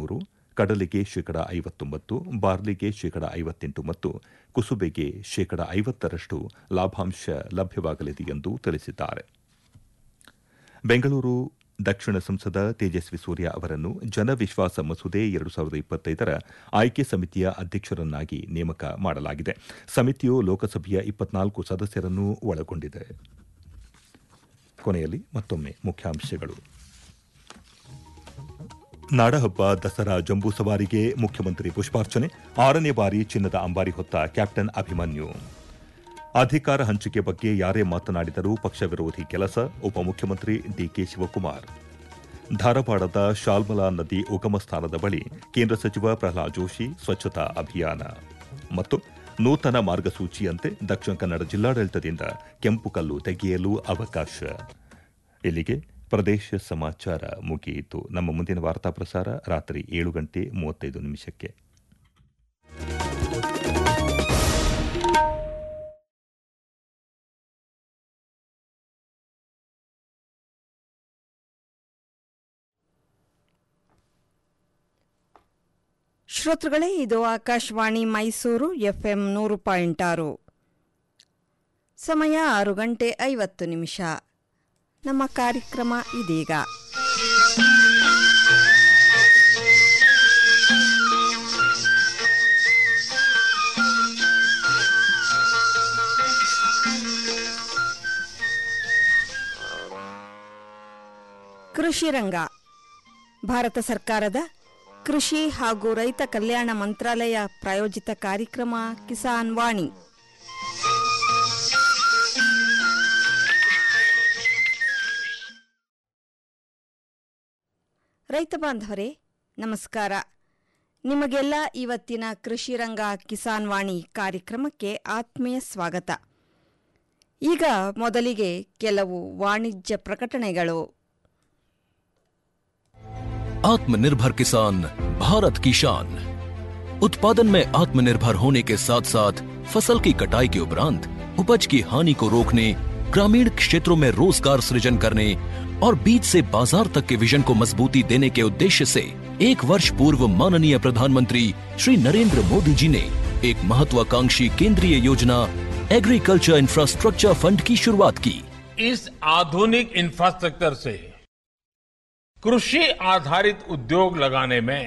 ಬೆಂಗಳೂರು ಕಡಲೆಗೆ ಶೇಕಡ ಐವತ್ತೊಂಬತ್ತು ಬಾರ್ಲಿಗೆ ಶೇಕಡ ಐವತ್ತೆಂಟು ಮತ್ತು ಕುಸುಬೆಗೆ ಶೇಕಡ ಐವತ್ತರಷ್ಟು ಲಾಭಾಂಶ ಲಭ್ಯವಾಗಲಿದೆ ಎಂದು ತಿಳಿಸಿದ್ದಾರೆ ಬೆಂಗಳೂರು ದಕ್ಷಿಣ ಸಂಸದ ತೇಜಸ್ವಿ ಸೂರ್ಯ ಅವರನ್ನು ಜನವಿಶ್ವಾಸ ಮಸೂದೆ ಎರಡು ಸಾವಿರದ ಇಪ್ಪತ್ತೈದರ ಆಯ್ಕೆ ಸಮಿತಿಯ ಅಧ್ಯಕ್ಷರನ್ನಾಗಿ ನೇಮಕ ಮಾಡಲಾಗಿದೆ ಸಮಿತಿಯು ಲೋಕಸಭೆಯ ಇಪ್ಪತ್ನಾಲ್ಕು ಸದಸ್ಯರನ್ನು ಒಳಗೊಂಡಿದೆ ಕೊನೆಯಲ್ಲಿ ಮತ್ತೊಮ್ಮೆ ಮುಖ್ಯಾಂಶಗಳು ನಾಡಹಬ್ಬ ದಸರಾ ಜಂಬೂ ಸವಾರಿಗೆ ಮುಖ್ಯಮಂತ್ರಿ ಪುಷ್ಪಾರ್ಚನೆ ಆರನೇ ಬಾರಿ ಚಿನ್ನದ ಅಂಬಾರಿ ಹೊತ್ತ ಕ್ಯಾಪ್ಟನ್ ಅಭಿಮನ್ಯು ಅಧಿಕಾರ ಹಂಚಿಕೆ ಬಗ್ಗೆ ಯಾರೇ ಮಾತನಾಡಿದರೂ ಪಕ್ಷ ವಿರೋಧಿ ಕೆಲಸ ಉಪಮುಖ್ಯಮಂತ್ರಿ ಡಿಕೆ ಶಿವಕುಮಾರ್ ಧಾರವಾಡದ ಶಾಲ್ಮಲಾ ನದಿ ಉಗಮ ಸ್ಥಾನದ ಬಳಿ ಕೇಂದ್ರ ಸಚಿವ ಪ್ರಹ್ಲಾದ್ ಜೋಶಿ ಸ್ವಚ್ಛತಾ ಅಭಿಯಾನ ಮತ್ತು ನೂತನ ಮಾರ್ಗಸೂಚಿಯಂತೆ ದಕ್ಷಿಣ ಕನ್ನಡ ಜಿಲ್ಲಾಡಳಿತದಿಂದ ಕೆಂಪು ಕಲ್ಲು ತೆಗೆಯಲು ಅವಕಾಶ ಇಲ್ಲಿಗೆ ಪ್ರದೇಶ ಸಮಾಚಾರ ಮುಗಿಯಿತು ನಮ್ಮ ಮುಂದಿನ ವಾರ್ತಾ ಪ್ರಸಾರ ರಾತ್ರಿ ಏಳು ಗಂಟೆ ಮೂವತ್ತೈದು ನಿಮಿಷಕ್ಕೆ ಶ್ರೋತೃಗಳೇ ಇದು ಆಕಾಶವಾಣಿ ಮೈಸೂರು ಎಫ್ಎಂ ನೂರು ಪಾಯಿಂಟ್ ಆರು ಸಮಯ ಆರು ಗಂಟೆ ಐವತ್ತು ನಿಮಿಷ ನಮ್ಮ ಕಾರ್ಯಕ್ರಮ ಇದೀಗ ಕೃಷಿ ರಂಗ ಭಾರತ ಸರ್ಕಾರದ ಕೃಷಿ ಹಾಗೂ ರೈತ ಕಲ್ಯಾಣ ಮಂತ್ರಾಲಯ ಪ್ರಾಯೋಜಿತ ಕಾರ್ಯಕ್ರಮ ಕಿಸಾನ್ ವಾಣಿ ರೈತ ಬಾಂಧವರೇ ನಮಸ್ಕಾರ ನಿಮಗೆಲ್ಲ ಇವತ್ತಿನ ಕೃಷಿ ರಂಗ ಕಿಸಾನ್ ವಾಣಿ ಕಾರ್ಯಕ್ರಮಕ್ಕೆ ಆತ್ಮೀಯ ಸ್ವಾಗತ ಈಗ ಮೊದಲಿಗೆ ಕೆಲವು ವಾಣಿಜ್ಯ ಪ್ರಕಟಣೆಗಳು आत्मनिर्भर किसान भारत की शान उत्पादन में आत्मनिर्भर होने के साथ साथ फसल की कटाई के उपरांत उपज की हानि को रोकने ग्रामीण क्षेत्रों में रोजगार सृजन करने और बीज से बाजार तक के विजन को मजबूती देने के उद्देश्य से एक वर्ष पूर्व माननीय प्रधानमंत्री श्री नरेंद्र मोदी जी ने एक महत्वाकांक्षी केंद्रीय योजना एग्रीकल्चर इंफ्रास्ट्रक्चर फंड की शुरुआत की इस आधुनिक इंफ्रास्ट्रक्चर से कृषि आधारित उद्योग लगाने में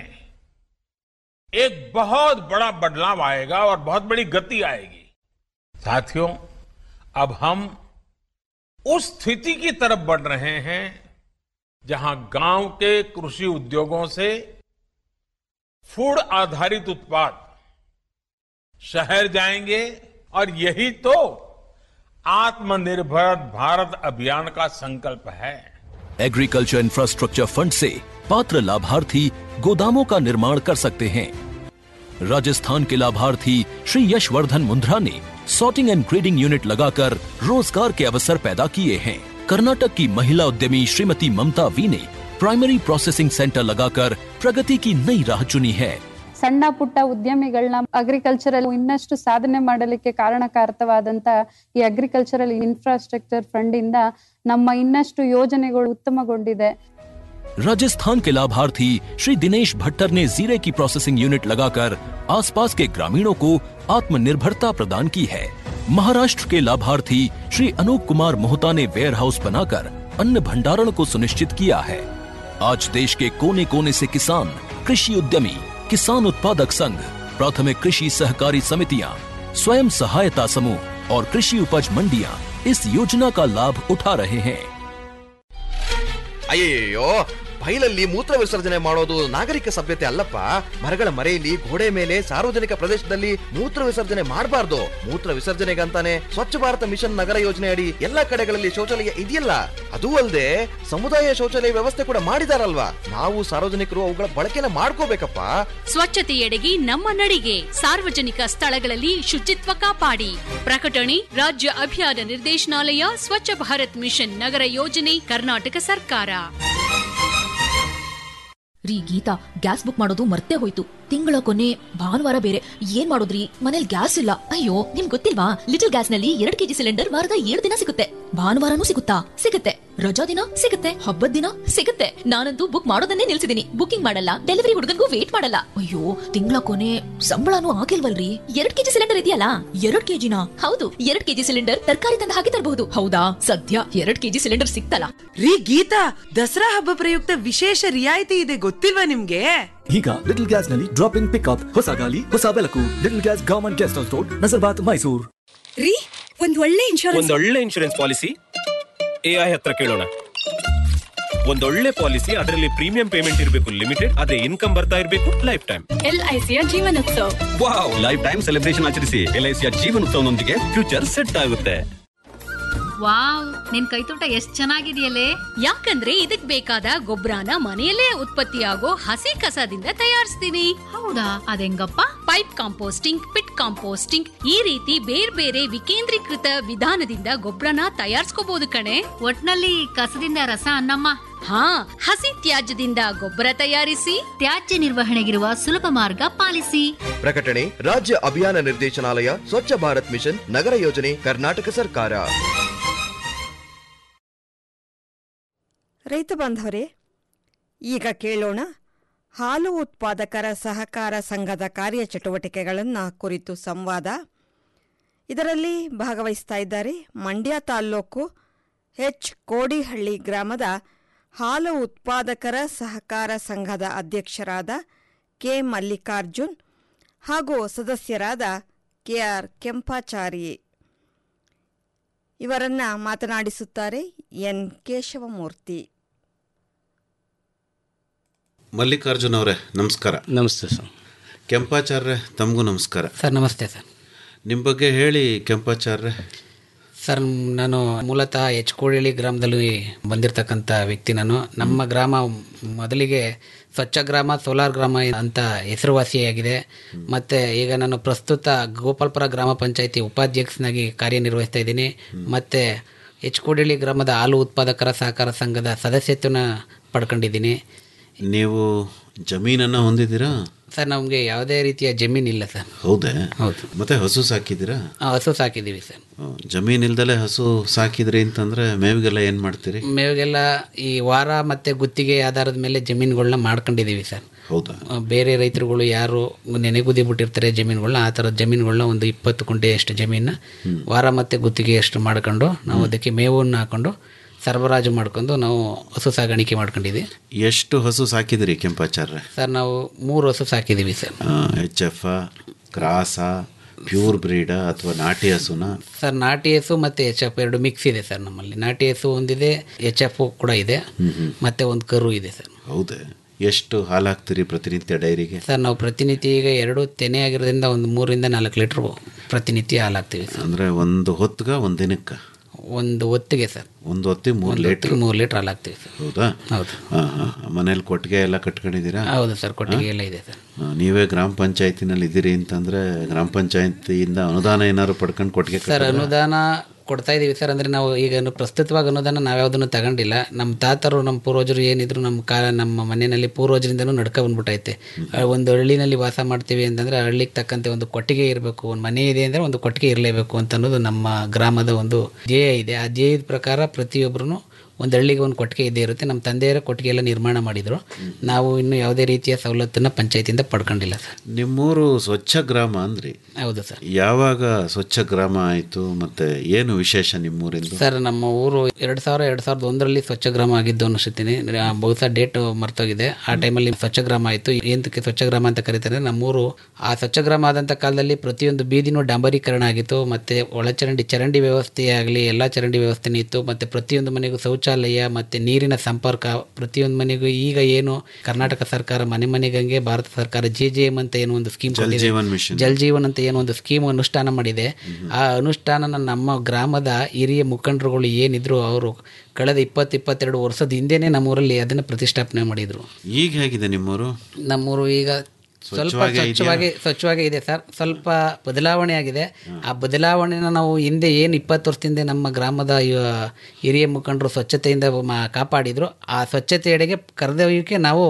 एक बहुत बड़ा बदलाव आएगा और बहुत बड़ी गति आएगी साथियों अब हम उस स्थिति की तरफ बढ़ रहे हैं जहां गांव के कृषि उद्योगों से फूड आधारित उत्पाद शहर जाएंगे और यही तो आत्मनिर्भर भारत अभियान का संकल्प है एग्रीकल्चर इंफ्रास्ट्रक्चर फंड से पात्र लाभार्थी गोदामों का निर्माण कर सकते हैं राजस्थान के लाभार्थी श्री यशवर्धन मुंद्रा ने सॉर्टिंग एंड ग्रेडिंग यूनिट लगाकर रोजगार के अवसर पैदा किए हैं कर्नाटक की महिला उद्यमी श्रीमती ममता वी ने प्राइमरी प्रोसेसिंग सेंटर लगाकर प्रगति की नई राह चुनी है ಸಣ್ಣ ಪುಟ್ಟ ಉದ್ಯಮಿಗಳನ್ನ ಅಗ್ರಿಕಲ್ಚರಲ್ ಇನ್ನಷ್ಟು ಸಾಧನೆ ಮಾಡಲಿಕ್ಕೆ ಕಾರಣಕಾರಕವಾದಂತ ಈ ಅಗ್ರಿಕಲ್ಚರಲ್ ಇನ್ಫ್ರಾಸ್ಟ್ರಕ್ಚರ್ ಫಂಡ್ ಇಂದ ನಮ್ಮ ಇನ್ನಷ್ಟು ಯೋಜನೆಗಳು ಉತ್ತಮಗೊಂಡಿದೆ राजस्थान के लाभार्थी श्री दिनेश भट्टर ने जीरे की प्रोसेसिंग यूनिट लगाकर आसपास के ग्रामीणों को आत्मनिर्भरता प्रदान की है महाराष्ट्र के लाभार्थी श्री अनूप कुमार मोहता ने वेयर हाउस बनाकर अन्न भंडारण को सुनिश्चित किया है आज देश के कोने कोने से किसान कृषि उद्यमी किसान उत्पादक संघ प्राथमिक कृषि सहकारी समितियां स्वयं सहायता समूह और कृषि उपज मंडियां इस योजना का लाभ उठा रहे हैं ಅಯ್ಯಯ್ಯೋ ಬೈಲಲ್ಲಿ ಮೂತ್ರ ವಿಸರ್ಜನೆ ಮಾಡೋದು ನಾಗರಿಕ ಸಭ್ಯತೆ ಅಲ್ಲಪ್ಪ ಮರಗಳ ಮರೆಯಲ್ಲಿ ಗೋಡೆ ಮೇಲೆ ಸಾರ್ವಜನಿಕ ಪ್ರದೇಶದಲ್ಲಿ ಮೂತ್ರ ವಿಸರ್ಜನೆ ಮಾಡಬಾರ್ದು ಮೂತ್ರ ವಿಸರ್ಜನೆಗಂತಾನೆ ಸ್ವಚ್ಛ ಭಾರತ ಮಿಷನ್ ನಗರ ಯೋಜನೆ ಅಡಿ ಎಲ್ಲಾ ಕಡೆಗಳಲ್ಲಿ ಶೌಚಾಲಯ ಇದೆಯಲ್ಲ ಅದೂ ಅಲ್ಲದೆ ಸಮುದಾಯ ಶೌಚಾಲಯ ವ್ಯವಸ್ಥೆ ಕೂಡ ಮಾಡಿದಾರಲ್ವಾ ನಾವು ಸಾರ್ವಜನಿಕರು ಅವುಗಳ ಬಳಕೆನ ಮಾಡ್ಕೋಬೇಕಪ್ಪ ಸ್ವಚ್ಛತೆಯೆಡೆಗೆ ನಮ್ಮ ನಡಿಗೆ ಸಾರ್ವಜನಿಕ ಸ್ಥಳಗಳಲ್ಲಿ ಶುಚಿತ್ವ ಕಾಪಾಡಿ ಪ್ರಕಟಣೆ ರಾಜ್ಯ ಅಭಿಯಾನ ನಿರ್ದೇಶನಾಲಯ ಸ್ವಚ್ಛ ಭಾರತ್ ಮಿಷನ್ ನಗರ ಯೋಜನೆ ಕರ್ನಾಟಕ ಸರ್ಕಾರ ರೀ ಗೀತಾ ಗ್ಯಾಸ್ ಬುಕ್ ಮಾಡೋದು ಮರ್ತೇ ಹೋಯ್ತು ತಿಂಗಳ ಕೊನೆ ಭಾನುವಾರ ಬೇರೆ ಏನ್ ಮಾಡೋದ್ರಿ ಮನೇಲಿ ಗ್ಯಾಸ್ ಇಲ್ಲ ಅಯ್ಯೋ ನಿಮ್ ಗೊತ್ತಿಲ್ವಾ ಲಿಟಲ್ ಗ್ಯಾಸ್ ನಲ್ಲಿ ಎರಡ್ ಕೆಜಿ ಸಿಲಿಂಡರ್ ವಾರದ ಏಳು ದಿನ ಸಿಗುತ್ತೆ ಭಾನುವಾರನೂ ಸಿಗುತ್ತಾ ಸಿಗುತ್ತೆ ರಜಾ ದಿನ ಸಿಗುತ್ತೆ ಹಬ್ಬದ ದಿನ ಸಿಗುತ್ತೆ ನಾನಂತೂ ಬುಕ್ ಮಾಡೋದನ್ನೇ ನಿಲ್ಸಿದೀನಿ ಬುಕಿಂಗ್ ಮಾಡಲ್ಲ ಡೆಲಿವರಿ ಹುಡುಗನ್ಗೂ ವೇಟ್ ಮಾಡಲ್ಲ ಅಯ್ಯೋ ತಿಂಗಳ ಕೊನೆ ಸಂಬಳನೂ ಆಗಿಲ್ವಲ್ರಿ ಎರಡ್ ಕೆಜಿ ಸಿಲಿಂಡರ್ ಇದೆಯಲ್ಲ ಎರಡ್ ಕೆಜಿನ ಹೌದು ಎರಡ್ ಕೆಜಿ ಸಿಲಿಂಡರ್ ತರಕಾರಿ ತಂದು ಹಾಕಿ ತರಬಹುದು ಹೌದಾ ಸದ್ಯ ಎರಡ್ ಕೆಜಿ ಸಿಲಿಂಡರ್ ಸಿಕ್ತಲ್ಲ ರೀ ಗೀತಾ ದಸರಾ ಹಬ್ಬ ಪ್ರಯುಕ್ತ ವಿಶೇಷ ರಿಯಾಯಿತಿ ಇದೆ ಗೊತ್ತಿಲ್ವಾ ನಿಮ್ಗೆ ಈಗ ಲಿಟಲ್ ಗ್ಯಾಸ್ ನಲ್ಲಿ ಡ್ರಾಪ್ ಇನ್ ಪಿಕ್ಅಪ್ ಹೊಸ ಗಾಲಿ ಹೊಸ ಬೆಳಕು little gas government guest house road Nazarbad Mysuru ರೀ ಒಂದ್ ಒಳ್ಳೆ ಇನ್ಶೂರೆನ್ಸ್ ಒಂದೊಳ್ಳೆ ಇನ್ಶೂರೆನ್ಸ್ ಪಾಲಿಸಿ ಎ ಐ ಹತ್ರ ಕೇಳೋಣ ಒಂದೊಳ್ಳೆ ಪಾಲಿಸಿ ಅದರಲ್ಲಿ ಪ್ರೀಮಿಯಂ ಪೇಮೆಂಟ್ ಇರಬೇಕು ಲಿಮಿಟೆಡ್ ಅದೇ ಇನ್ಕಮ್ ಬರ್ತಾ ಇರಬೇಕು ಲೈಫ್ ಟೈಮ್ ಎಲ್ಐಸಿಯ Jeevan Utsav wow lifetime celebration ಆಚರಿಸಿ ಎಲ್ ಐ ಸಿಯ ಜೀವನೋತ್ಸವನೊಂದಿಗೆ ಫ್ಯೂಚರ್ ಸೆಟ್ ಆಗುತ್ತೆ ವಾವ್ ನಿನ್ ಕೈತೋಟ ಎಷ್ಟ್ ಚೆನ್ನಾಗಿದೆಯಲ್ಲೇ ಯಾಕಂದ್ರೆ ಇದಕ್ ಬೇಕಾದ ಗೊಬ್ಬರನ ಮನೆಯಲ್ಲೇ ಉತ್ಪತ್ತಿಯಾಗೋ ಹಸಿ ಕಸದಿಂದ ತಯಾರಿಸ್ತೀನಿ ಹೌದಾ ಅದೆಂಗಪ್ಪ ಪೈಪ್ ಕಾಂಪೋಸ್ಟಿಂಗ್ ಪಿಟ್ ಕಾಂಪೋಸ್ಟಿಂಗ್ ಈ ರೀತಿ ಬೇರೆ ಬೇರೆ ವಿಕೇಂದ್ರೀಕೃತ ವಿಧಾನದಿಂದ ಗೊಬ್ಬರನ ತಯಾರಿಸ್ಕೋಬಹುದು ಕಣೆ ಒಟ್ನಲ್ಲಿ ಕಸದಿಂದ ರಸ ಅನ್ನಮ್ಮ ಹಾ ಹಸಿ ತ್ಯಾಜ್ಯದಿಂದ ಗೊಬ್ಬರ ತಯಾರಿಸಿ ತ್ಯಾಜ್ಯ ನಿರ್ವಹಣೆಗಿರುವ ಸುಲಭ ಮಾರ್ಗ ಪಾಲಿಸಿ ಪ್ರಕಟಣೆ ರಾಜ್ಯ ಅಭಿಯಾನ ನಿರ್ದೇಶನಾಲಯ ಸ್ವಚ್ಛ ಭಾರತ್ ಮಿಷನ್ ನಗರ ಯೋಜನೆ ಕರ್ನಾಟಕ ಸರ್ಕಾರ ರೈತ ಬಾಂಧವರೇ ಈಗ ಕೇಳೋಣ ಹಾಲು ಉತ್ಪಾದಕರ ಸಹಕಾರ ಸಂಘದ ಕಾರ್ಯಚಟುವಟಿಕೆಗಳನ್ನು ಕುರಿತು ಸಂವಾದ ಇದರಲ್ಲಿ ಭಾಗವಹಿಸ್ತಾ ಇದ್ದಾರೆ ಮಂಡ್ಯ ತಾಲ್ಲೂಕು ಎಚ್ ಕೋಡಿಹಳ್ಳಿ ಗ್ರಾಮದ ಹಾಲು ಉತ್ಪಾದಕರ ಸಹಕಾರ ಸಂಘದ ಅಧ್ಯಕ್ಷರಾದ ಕೆ ಮಲ್ಲಿಕಾರ್ಜುನ್ ಹಾಗೂ ಸದಸ್ಯರಾದ ಕೆ ಆರ್ ಕೆಂಪಾಚಾರಿ ಇವರನ್ನ ಮಾತನಾಡಿಸುತ್ತಾರೆ ಎನ್ ಕೇಶವಮೂರ್ತಿ ಮಲ್ಲಿಕಾರ್ಜುನ್ ಅವರೇ ನಮಸ್ಕಾರ ನಮಸ್ತೆ ಸರ್ ಕೆಂಪಾಚಾರ್ಯ ತಮಗೂ ನಮಸ್ಕಾರ ಸರ್ ನಮಸ್ತೆ ಸರ್ ನಿಮ್ಮ ಬಗ್ಗೆ ಹೇಳಿ ಕೆಂಪಾಚಾರ್ಯ ಸರ್ ನಾನು ಮೂಲತಃ ಎಚ್ ಕೋಡಿಹಳ್ಳಿ ಗ್ರಾಮದಲ್ಲಿ ಬಂದಿರತಕ್ಕಂಥ ವ್ಯಕ್ತಿ ನಾನು ನಮ್ಮ ಗ್ರಾಮ ಮೊದಲಿಗೆ ಸ್ವಚ್ಛ ಗ್ರಾಮ ಸೋಲಾರ್ ಗ್ರಾಮ ಅಂತ ಹೆಸರುವಾಸಿಯಾಗಿದೆ ಮತ್ತು ಈಗ ನಾನು ಪ್ರಸ್ತುತ ಗೋಪಾಲ್ಪುರ ಗ್ರಾಮ ಪಂಚಾಯಿತಿ ಉಪಾಧ್ಯಕ್ಷನಾಗಿ ಕಾರ್ಯನಿರ್ವಹಿಸ್ತಾ ಇದ್ದೀನಿ ಮತ್ತು ಎಚ್ ಕೋಡಿಹಳ್ಳಿ ಗ್ರಾಮದ ಹಾಲು ಉತ್ಪಾದಕರ ಸಹಕಾರ ಸಂಘದ ಸದಸ್ಯತ್ವನ ಪಡ್ಕೊಂಡಿದ್ದೀನಿ ನೀವು ಜಮೀನನ್ನು ಹೊಂದಿದ್ದೀರಾ ಸರ್ ನಮಗೆ ಯಾವುದೇ ರೀತಿಯ ಜಮೀನಿಲ್ಲ ಸರ್ ಹೌದೇ ಹೌದು ಮತ್ತೆ ಹಸು ಸಾಕಿದ್ದೀರಾ ಆ, ಹಸು ಸಾಕಿದ್ದೀವಿ ಸರ್ ಹ್ಮ್. ಜಮೀನ್ ಇಲ್ದಲೆ ಹಸು ಸಾಕಿದ್ರಿ ಅಂತಂದ್ರೆ ಮೇವಿಗೆಲ್ಲ ಏನು ಮಾಡ್ತೀರಿ ಮೇವಿಗೆಲ್ಲ ಈ ವಾರ ಮತ್ತು ಗುತ್ತಿಗೆ ಆಧಾರದ ಮೇಲೆ ಜಮೀನುಗಳನ್ನ ಮಾಡ್ಕೊಂಡಿದ್ದೀವಿ ಸರ್ ಹೌದಾ ಆ, ಬೇರೆ ರೈತರುಗಳು ಯಾರು ನೆನೆಗುದಿ ಬಿಟ್ಟಿರ್ತಾರೆ ಜಮೀನುಗಳನ್ನ ಆ ಥರದ ಜಮೀನುಗಳನ್ನ ಒಂದು ಇಪ್ಪತ್ತು ಕುಂಟೆ ಅಷ್ಟು ಜಮೀನ ವಾರ ಮತ್ತು ಗುತ್ತಿಗೆ ಅಷ್ಟು ಮಾಡ್ಕೊಂಡು ನಾವು ಅದಕ್ಕೆ ಮೇವನ್ನು ಹಾಕೊಂಡು ಸರಬರಾಜು ಮಾಡ್ಕೊಂಡು ನಾವು ಹಸು ಸಾಗಾಣಿಕೆ ಮಾಡ್ಕೊಂಡಿದ್ದೀವಿ ಎಷ್ಟು ಹಸು ಸಾಕಿದಿರಿ ಕೆಂಪಾಚಾರ್ಯ ಸರ್ ನಾವು ಮೂರು ಹಸು ಸಾಕಿದ್ದೀವಿ ಸರ್ ಎಚ್ ಎಫ್ ಕ್ರಾಸ ಪ್ಯೂರ್ ಬ್ರೀಡ ಅಥವಾ ನಾಟಿ ಹಸುನ ಸರ್ ನಾಟಿ ಹಸು ಮತ್ತು ಎಚ್ ಎಫ್ ಎರಡು ಮಿಕ್ಸ್ ಇದೆ ಸರ್ ನಮ್ಮಲ್ಲಿ ನಾಟಿ ಹಸು ಒಂದಿದೆ ಎಚ್ ಎಫ್ ಕೂಡ ಇದೆ ಮತ್ತು ಒಂದು ಕರು ಇದೆ ಸರ್ ಹೌದೇ ಎಷ್ಟು ಹಾಲು ಹಾಕ್ತೀರಿ ಪ್ರತಿನಿತ್ಯ ಡೈರಿಗೆ ಸರ್ ನಾವು ಪ್ರತಿನಿತ್ಯ ಈಗ ಎರಡು ತೆನೆ ಆಗಿರೋದ್ರಿಂದ ಒಂದು ಮೂರಿಂದ ನಾಲ್ಕು ಲೀಟ್ರ್ ಪ್ರತಿನಿತ್ಯ ಹಾಲು ಹಾಕ್ತೀವಿ ಸರ್ ಅಂದರೆ ಒಂದು ಹೊತ್ಗ ಒಂದು ದಿನಕ್ಕೆ ಒಂದು ಹೊತ್ತಿಗೆ ಸರ್ ಒಂದು ಹೊತ್ತಿಗೆ ಮೂರು ಒಂದು ಲೀಟ್ರ್ ಹೊತ್ತಿಗೆ ಮೂರು ಲೀಟ್ರ್ ಹಾಲು ಹಾಕ್ತೀವಿ ಸರ್ ಹೌದಾ ಹೌದು ಹಾಂ ಹಾಂ ಮನೇಲಿ ಕೊಟ್ಟಿಗೆ ಎಲ್ಲ ಕಟ್ಕೊಂಡಿದ್ದೀರಾ ಹೌದು ಸರ್ ಕೊಟ್ಟಿಗೆ ಎಲ್ಲ ಇದೆ ಸರ್ ಆ, ನೀವೇ ಗ್ರಾಮ ಪಂಚಾಯತಿನಲ್ಲಿ ಇದ್ದೀರಿ ಅಂತಂದ್ರೆ ಗ್ರಾಮ ಪಂಚಾಯತಿಯಿಂದ ಅನುದಾನ ಏನಾದ್ರು ಪಡ್ಕೊಂಡು ಕೊಟ್ಟಿಗೆ ಸರ್ ಕಟ್ಟಿದ್ರಾ? ಅನುದಾನ ಕೊಡ್ತಾ ಇದೀವಿ ಸರ್ ಅಂದರೆ ನಾವು ಈಗ ನು- ಪ್ರಸ್ತುತವಾಗಿ ಅನುದಾನ ನಾವ್ಯಾವುದನ್ನು ತಗೊಂಡಿಲ್ಲ ನಮ್ಮ ತಾತರು ನಮ್ಮ ಪೂರ್ವಜರು ಏನಿದ್ರು ನಮ್ಮ ಕಾಲ ನಮ್ಮ ಮನೆಯಲ್ಲಿ ಪೂರ್ವಜರಿಂದನೂ ನಡ್ಕ ಬಂದ್ಬಿಟ್ಟೈತೆ ಆ, ಒಂದು ಹಳ್ಳಿನಲ್ಲಿ ವಾಸ ಮಾಡ್ತೀವಿ ಅಂತಂದರೆ ಹಳ್ಳಿಗೆ ತಕ್ಕಂತೆ ಒಂದು ಕೊಟ್ಟಿಗೆ ಇರಬೇಕು ಒಂದು ಮನೆ ಇದೆ ಅಂದರೆ ಒಂದು ಕೊಟ್ಟಿಗೆ ಇರಲೇಬೇಕು ಅಂತ ಅನ್ನೋದು ನಮ್ಮ ಗ್ರಾಮದ ಒಂದು ಧ್ಯೇಯ ಇದೆ ಆ ಧ್ಯೇಯದ ಪ್ರಕಾರ ಪ್ರತಿಯೊಬ್ಬರೂ ಒಂದು ಹಳ್ಳಿಗೆ ಒಂದು ಕೊಟ್ಟಿಗೆ ಇದ್ದೇ ಇರುತ್ತೆ ನಮ್ಮ ತಂದೆಯರ ಕೊಟ್ಟಿಗೆ ಎಲ್ಲ ನಿರ್ಮಾಣ ಮಾಡಿದರು ನಾವು ಇನ್ನೂ ಯಾವುದೇ ರೀತಿಯ ಸವಲತ್ತನ್ನು ಪಂಚಾಯತಿಯಿಂದ ಪಡ್ಕೊಂಡಿಲ್ಲ ಸರ್ ನಿಮ್ಮೂರು ಸ್ವಚ್ಛ ಗ್ರಾಮ ಅಂದ್ರಿ ಹೌದು ಸರ್ ಯಾವಾಗ ಸ್ವಚ್ಛ ಗ್ರಾಮ ಆಯಿತು ಮತ್ತೆ ಏನು ವಿಶೇಷ ನಿಮ್ಮೂರಿಂದು ಸರ್ ನಮ್ಮ ಊರು ಎರಡು ಸಾವಿರ ಎರಡು ಸಾವಿರದ ಒಂದರಲ್ಲಿ ಸ್ವಚ್ಛ ಗ್ರಾಮ ಆಗಿದ್ದು ಅನಿಸುತ್ತೀನಿ ಆ, ಬಹುಶಃ ಡೇಟ್ ಮರ್ತೋಗಿದೆ ಆ ಟೈಮಲ್ಲಿ ಸ್ವಚ್ಛ ಗ್ರಾಮ ಆಯಿತು ಏನಕ್ಕೆ ಸ್ವಚ್ಛ ಗ್ರಾಮ ಅಂತ ಕರೀತಾರೆ ನಮ್ಮೂರು ಆ ಸ್ವಚ್ಛ ಗ್ರಾಮ ಆದಂಥ ಕಾಲದಲ್ಲಿ ಪ್ರತಿಯೊಂದು ಬೀದಿನೂ ಡಾಂಬರೀಕರಣ ಆಗಿತ್ತು ಮತ್ತು ಒಳಚರಂಡಿ ಚರಂಡಿ ವ್ಯವಸ್ಥೆ ಆಗಲಿ ಎಲ್ಲ ಚರಂಡಿ ವ್ಯವಸ್ಥೆನೂ ಇತ್ತು ಮತ್ತು ಪ್ರತಿಯೊಂದು ಮನೆಗೂ ಶೌಚಾಲಯ ಮತ್ತು ನೀರಿನ ಸಂಪರ್ಕ ಪ್ರತಿಯೊಂದು ಮನೆಗೂ ಈಗ ಏನು ಕರ್ನಾಟಕ ಸರ್ಕಾರ ಮನೆ ಮನೆಗಂಗೆ ಭಾರತ ಸರ್ಕಾರ ಜೆ ಜೆ ಎಮ್ ಅಂತ ಏನು ಒಂದು ಸ್ಕೀಮ್ ಜಲ್ ಜೀವನ್ ಮಿಷನ್. ಜಲ್ ಜೀವನ್ ಅಂತ ಏನು ಒಂದು ಸ್ಕೀಮ್ ಅನುಷ್ಠಾನ ಮಾಡಿದೆ ಆ ಅನುಷ್ಠಾನನ ನಮ್ಮ ಗ್ರಾಮದ ಹಿರಿಯ ಮುಖಂಡರುಗಳು ಏನಿದ್ರು ಅವರು ಕಳೆದ ಇಪ್ಪತ್ತು ಇಪ್ಪತ್ತೆರಡು ವರ್ಷದ ಹಿಂದೆನೇ ನಮ್ಮೂರಲ್ಲಿ ಅದನ್ನು ಪ್ರತಿಷ್ಠಾಪನೆ ಮಾಡಿದರು ಈಗ ಹೇಗಿದೆ ನಿಮ್ಮೂರು ನಮ್ಮೂರು ಈಗ ಸ್ವಲ್ಪ ಸ್ವಚ್ಛವಾಗೇ ಇದೆಯಾ? ಸ್ವಚ್ಛವಾಗಿ ಸ್ವಚ್ಛವಾಗೇ ಇದೆ ಸರ್ ಸ್ವಲ್ಪ ಬದಲಾವಣೆ ಆಗಿದೆ ಆ ಬದಲಾವಣೆನ ನಾವು ಹಿಂದೆ ಏನು ಇಪ್ಪತ್ತು ವರ್ಷದಿಂದ ನಮ್ಮ ಗ್ರಾಮದ ಯುವ ಹಿರಿಯ ಮುಖಂಡರು ಸ್ವಚ್ಛತೆಯಿಂದ ಮ- ಕಾಪಾಡಿದ್ರು ಆ ಸ್ವಚ್ಛತೆಯೆಡೆಗೆ ಕರೆದೊಯ್ಯೋಕ್ಕೆ ನಾವು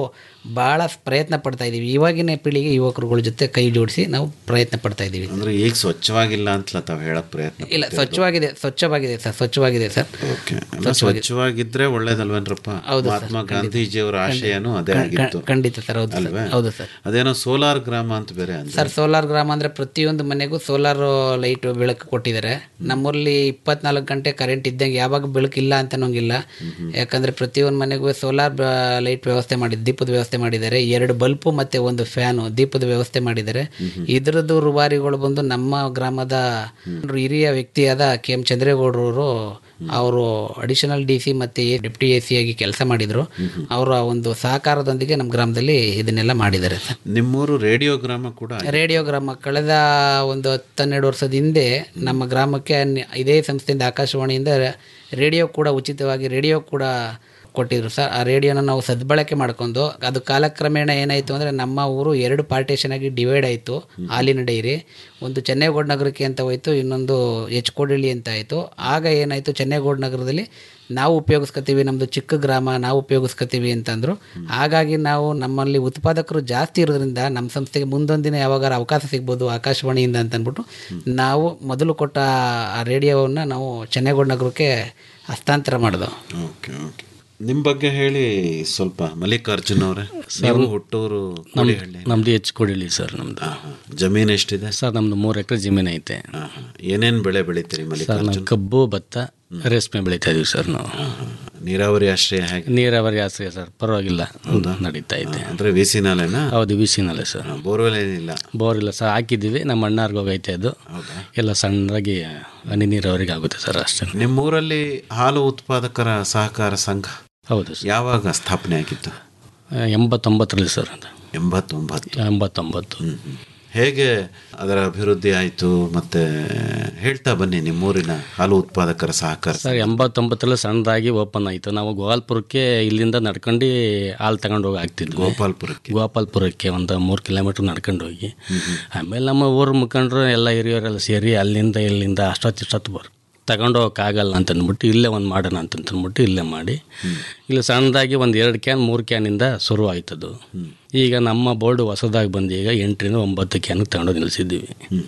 ಭಾಳ ಪ್ರಯತ್ನ ಪಡ್ತಾ ಇದ್ದೀವಿ ಇವಾಗಿನ ಪೀಳಿಗೆ ಯುವಕರುಗಳ ಜೊತೆ ಕೈ ಜೋಡಿಸಿ ನಾವು ಪ್ರಯತ್ನ ಪಡ್ತಾ ಇದ್ದೀವಿ ಅಂದ್ರೆ ಈಗ ಸ್ವಚ್ಛವಾಗಿಲ್ಲ ಅಂತಲ್ಲ ತಾವು ಹೇಳಕ್ ಪ್ರಯತ್ನ ಇಲ್ಲ ಸ್ವಚ್ಛವಾಗಿದೆ ಸ್ವಚ್ಛವಾಗಿದೆ ಸರ್ ಸ್ವಚ್ಛವಾಗಿದೆ ಸರ್ ಓಕೆ ಸ್ವಚ್ಛವಾಗಿದ್ರೆ ಒಳ್ಳೇದಲ್ವೇನ್ರಪ್ಪ ಹೌದು ಸರ್, ಮಹಾತ್ಮ ಖಂಡಿತ. ಗಾಂಧೀಜಿಯವರ ಆಶಯನೂ ಅದೇ ಖಂಡಿತ. ಆಗಿತ್ತು ಖಂಡಿತ ಸರ್, ಹೌದು ಸರ್, ಅಲ್ವೇ ಹೌದು ಸರ್. ಅದೇನೋ ಸೋಲಾರ್ ಗ್ರಾಮ ಅಂತ ಬೇರೆ ಅಂದ್ರೆ ಸರ್ ಸೋಲಾರ್ ಗ್ರಾಮ ಅಂದರೆ ಪ್ರತಿಯೊಂದು ಮನೆಗೂ ಸೋಲಾರ್ ಲೈಟ್ ಬೆಳಕು ಕೊಟ್ಟಿದ್ದಾರೆ ನಮ್ಮೂರಲ್ಲಿ ಇಪ್ಪತ್ನಾಲ್ಕು ಗಂಟೆ ಕರೆಂಟ್ ಇದ್ದಂಗೆ ಯಾವಾಗ ಬೆಳಕಿಲ್ಲ ಅಂತ ನಂಗಿಲ್ಲ ಯಾಕಂದರೆ ಪ್ರತಿಯೊಂದು ಮನೆಗೂ ಸೋಲಾರ್ ಲೈಟ್ ವ್ಯವಸ್ಥೆ ಮಾಡಿ ದೀಪದ ವ್ಯವಸ್ಥೆ ಮಾಡಿದ್ದಾರೆ ಎರಡು ಬಲ್ಪು ಮತ್ತು ಒಂದು ಫ್ಯಾನು ದೀಪದ ವ್ಯವಸ್ಥೆ ಮಾಡಿದ್ದಾರೆ ಇದರದ್ದು ರುಬಾರಿಗಳು ಬಂದು ನಮ್ಮ ಗ್ರಾಮದ ಹಿರಿಯ ವ್ಯಕ್ತಿಯಾದ ಕೆ ಎಂ ಚಂದ್ರೇಗೌಡರವರು ಅವರು ಅಡಿಷನಲ್ ಡಿ ಸಿ ಮತ್ತು ಡೆಪ್ಟಿ ಎ ಸಿ ಆಗಿ ಕೆಲಸ ಮಾಡಿದರು ಅವರ ಒಂದು ಸಹಕಾರದೊಂದಿಗೆ ನಮ್ಮ ಗ್ರಾಮದಲ್ಲಿ ಇದನ್ನೆಲ್ಲ ಮಾಡಿದ್ದಾರೆ ಸರ್ ನಿಮ್ಮೂರು ರೇಡಿಯೋ ಗ್ರಾಮ ಕೂಡ ರೇಡಿಯೋ ಗ್ರಾಮ ಕಳೆದ ಒಂದು ಹತ್ತನ್ನೆರಡು ವರ್ಷದ ಹಿಂದೆ ನಮ್ಮ ಗ್ರಾಮಕ್ಕೆ ನಿ- ಇದೇ ಸಂಸ್ಥೆಯಿಂದ ಆಕಾಶವಾಣಿಯಿಂದ ರೇಡಿಯೋ ಕೂಡ ಉಚಿತವಾಗಿ ರೇಡಿಯೋ ಕೂಡ ಕೊಟ್ಟಿದ್ರು ಸರ್ ಆ ರೇಡಿಯೋನ ನಾವು ಸದ್ಬಳಕೆ ಮಾಡ್ಕೊಂಡು ಅದು ಕಾಲಕ್ರಮೇಣ ಏನಾಯಿತು ಅಂದರೆ ನಮ್ಮ ಊರು ಎರಡು ಪಾರ್ಟೇಷನ್ ಆಗಿ ಡಿವೈಡ್ ಆಯಿತು ಹಾಲಿನ ಡೈರಿ ಒಂದು ಚೆನ್ನೈಗೌಡ ನಗರಕ್ಕೆ ಅಂತ ಹೋಯಿತು ಇನ್ನೊಂದು ಎಚ್ ಕೋಡಳ್ಳಿ ಅಂತ ಆಯಿತು ಆಗ ಏನಾಯಿತು ಚೆನ್ನೈಗೌಡ ನಗರದಲ್ಲಿ ನಾವು ಉಪಯೋಗಿಸ್ಕೊತೀವಿ ನಮ್ಮದು ಚಿಕ್ಕ ಗ್ರಾಮ ನಾವು ಉಪಯೋಗಿಸ್ಕೊತೀವಿ ಅಂತಂದರು ಹಾಗಾಗಿ ನಾವು ನಮ್ಮಲ್ಲಿ ಉತ್ಪಾದಕರು ಜಾಸ್ತಿ ಇರೋದ್ರಿಂದ ನಮ್ಮ ಸಂಸ್ಥೆಗೆ ಮುಂದೊಂದು ದಿನ ಯಾವಾಗಾರ ಅವಕಾಶ ಸಿಗ್ಬೋದು ಆಕಾಶವಾಣಿಯಿಂದ ಅಂತ ಅಂದ್ಬಿಟ್ಟು ನಾವು ಮೊದಲು ಕೊಟ್ಟ ಆ ರೇಡಿಯೋವನ್ನು ನಾವು ಚೆನ್ನೈಗೌಡ ನಗರಕ್ಕೆ ಹಸ್ತಾಂತರ ಮಾಡಿದೋ ಓಕೆ ಓಕೆ ನಿಮ್ಮ ಬಗ್ಗೆ ಹೇಳಿ ಸ್ವಲ್ಪ ಮಲ್ಲಿಕಾರ್ಜುನ್ ಅವರೇ ನೀವು ಹುಟ್ಟೂರು ಕೋಡಿಹಳ್ಳಿ ನಮ್ದು ಹೆಚ್ಚು ಕೊಡಿಲಿ ಸರ್ ನಮ್ದು ಜಮೀನು ಎಷ್ಟಿದೆ ಸರ್ ನಮ್ದು ಮೂರು ಎಕರೆ ಜಮೀನು ಐತೆ ಏನೇನ್ ಬೆಳೆ ಬೆಳಿತೀರಿ ಸರ್ ನಾವು ಮಲ್ಲಿಕಾರ್ಜುನ್ ಕಬ್ಬು ಭತ್ತ ರೇಷ್ಮೆ ಬೆಳೀತಾ ಇದೀವಿ ಸರ್ ನಾವು ನೀರಾವರಿ ಆಶ್ರಯ ಹೇಗೆ ನೀರಾವರಿ ಆಶ್ರಯ ಸರ್ ಪರವಾಗಿಲ್ಲ ನಡೀತಾ ಇದೆ ಅಂದ್ರೆ ವಿಸಿನಾಲೆನಾ ಹೌದು ಬಿಸಿನಲ್ಲೇ ಸರ್ ಬೋರ್ವೆಲ್ ಏನಿಲ್ಲ ಬೋರ್ ಇಲ್ಲ ಸರ್ ಹಾಕಿದ್ದೀವಿ ನಮ್ಮ ಅಣ್ಣಾರ್ಗೆ ಹೋಗೈತೆ ಅದು ಎಲ್ಲ ಸಣ್ಣದಾಗಿ ಹನಿ ನೀರಾವರಿಗೆ ಆಗುತ್ತೆ ಸರ್ ಅಷ್ಟೇ ನಿಮ್ಮೂರಲ್ಲಿ ಹಾಲು ಉತ್ಪಾದಕರ ಸಹಕಾರ ಸಂಘ ಹೌದು ಯಾವಾಗ ಸ್ಥಾಪನೆ ಆಗಿತ್ತು ಎಂಬತ್ತೊಂಬತ್ತರಲ್ಲಿ ಸರ್ ಅದು ಎಂಬತ್ತೊಂಬತ್ತು ಎಂಬತ್ತೊಂಬತ್ತು ಹೇಗೆ ಅದರ ಅಭಿವೃದ್ಧಿ ಆಯಿತು ಮತ್ತೆ ಹೇಳ್ತಾ ಬನ್ನಿ ನಿಮ್ಮೂರಿನ ಹಾಲು ಉತ್ಪಾದಕರ ಸಹಕಾರ ಸರ್ ಎಂಬತ್ತೊಂಬತ್ತರಲ್ಲಿ ಸಣ್ಣದಾಗಿ ಓಪನ್ ಆಯಿತು ನಾವು ಗೋಪಾಲ್ಪುರಕ್ಕೆ ಇಲ್ಲಿಂದ ನಡ್ಕೊಂಡು ಹಾಲು ತಗೊಂಡು ಹೋಗಿ ಆಗ್ತಿದ್ವಿ ಗೋಪಾಲ್ಪುರಕ್ಕೆ ಗೋಪಾಲ್ಪುರಕ್ಕೆ ಒಂದು ಮೂರು ಕಿಲೋಮೀಟ್ರ್ ನಡ್ಕೊಂಡು ಹೋಗಿ ಆಮೇಲೆ ನಮ್ಮ ಊರು ಮುಖಂಡರು ಎಲ್ಲ ಹಿರಿಯರೆಲ್ಲ ಸೇರಿ ಅಲ್ಲಿಂದ ಇಲ್ಲಿಂದ ಅಷ್ಟೊತ್ತು ಇಷ್ಟೊತ್ತು ಬರ್ ತಗೊಂಡು ಹೋಗೋಕ್ಕಾಗಲ್ಲ ಅಂತ ಅಂದ್ಬಿಟ್ಟು ಇಲ್ಲೇ ಒಂದು ಮಾಡೋಣ ಅಂತ ಅಂದ್ಬಿಟ್ಟು ಇಲ್ಲೇ ಮಾಡಿ ಇಲ್ಲಿ ಸಣ್ಣದಾಗಿ ಒಂದು ಎರಡು ಕ್ಯಾನ್ ಮೂರು ಕ್ಯಾನಿಂದ ಶುರು ಆಯ್ತದು ಈಗ ನಮ್ಮ ಬೋರ್ಡು ಹೊಸದಾಗಿ ಬಂದು ಈಗ ಎಂಟರಿಂದ ಒಂಬತ್ತು ಕ್ಯಾನ್ ತಗೊಂಡು ನಿಲ್ಲಿಸಿದ್ದೀವಿ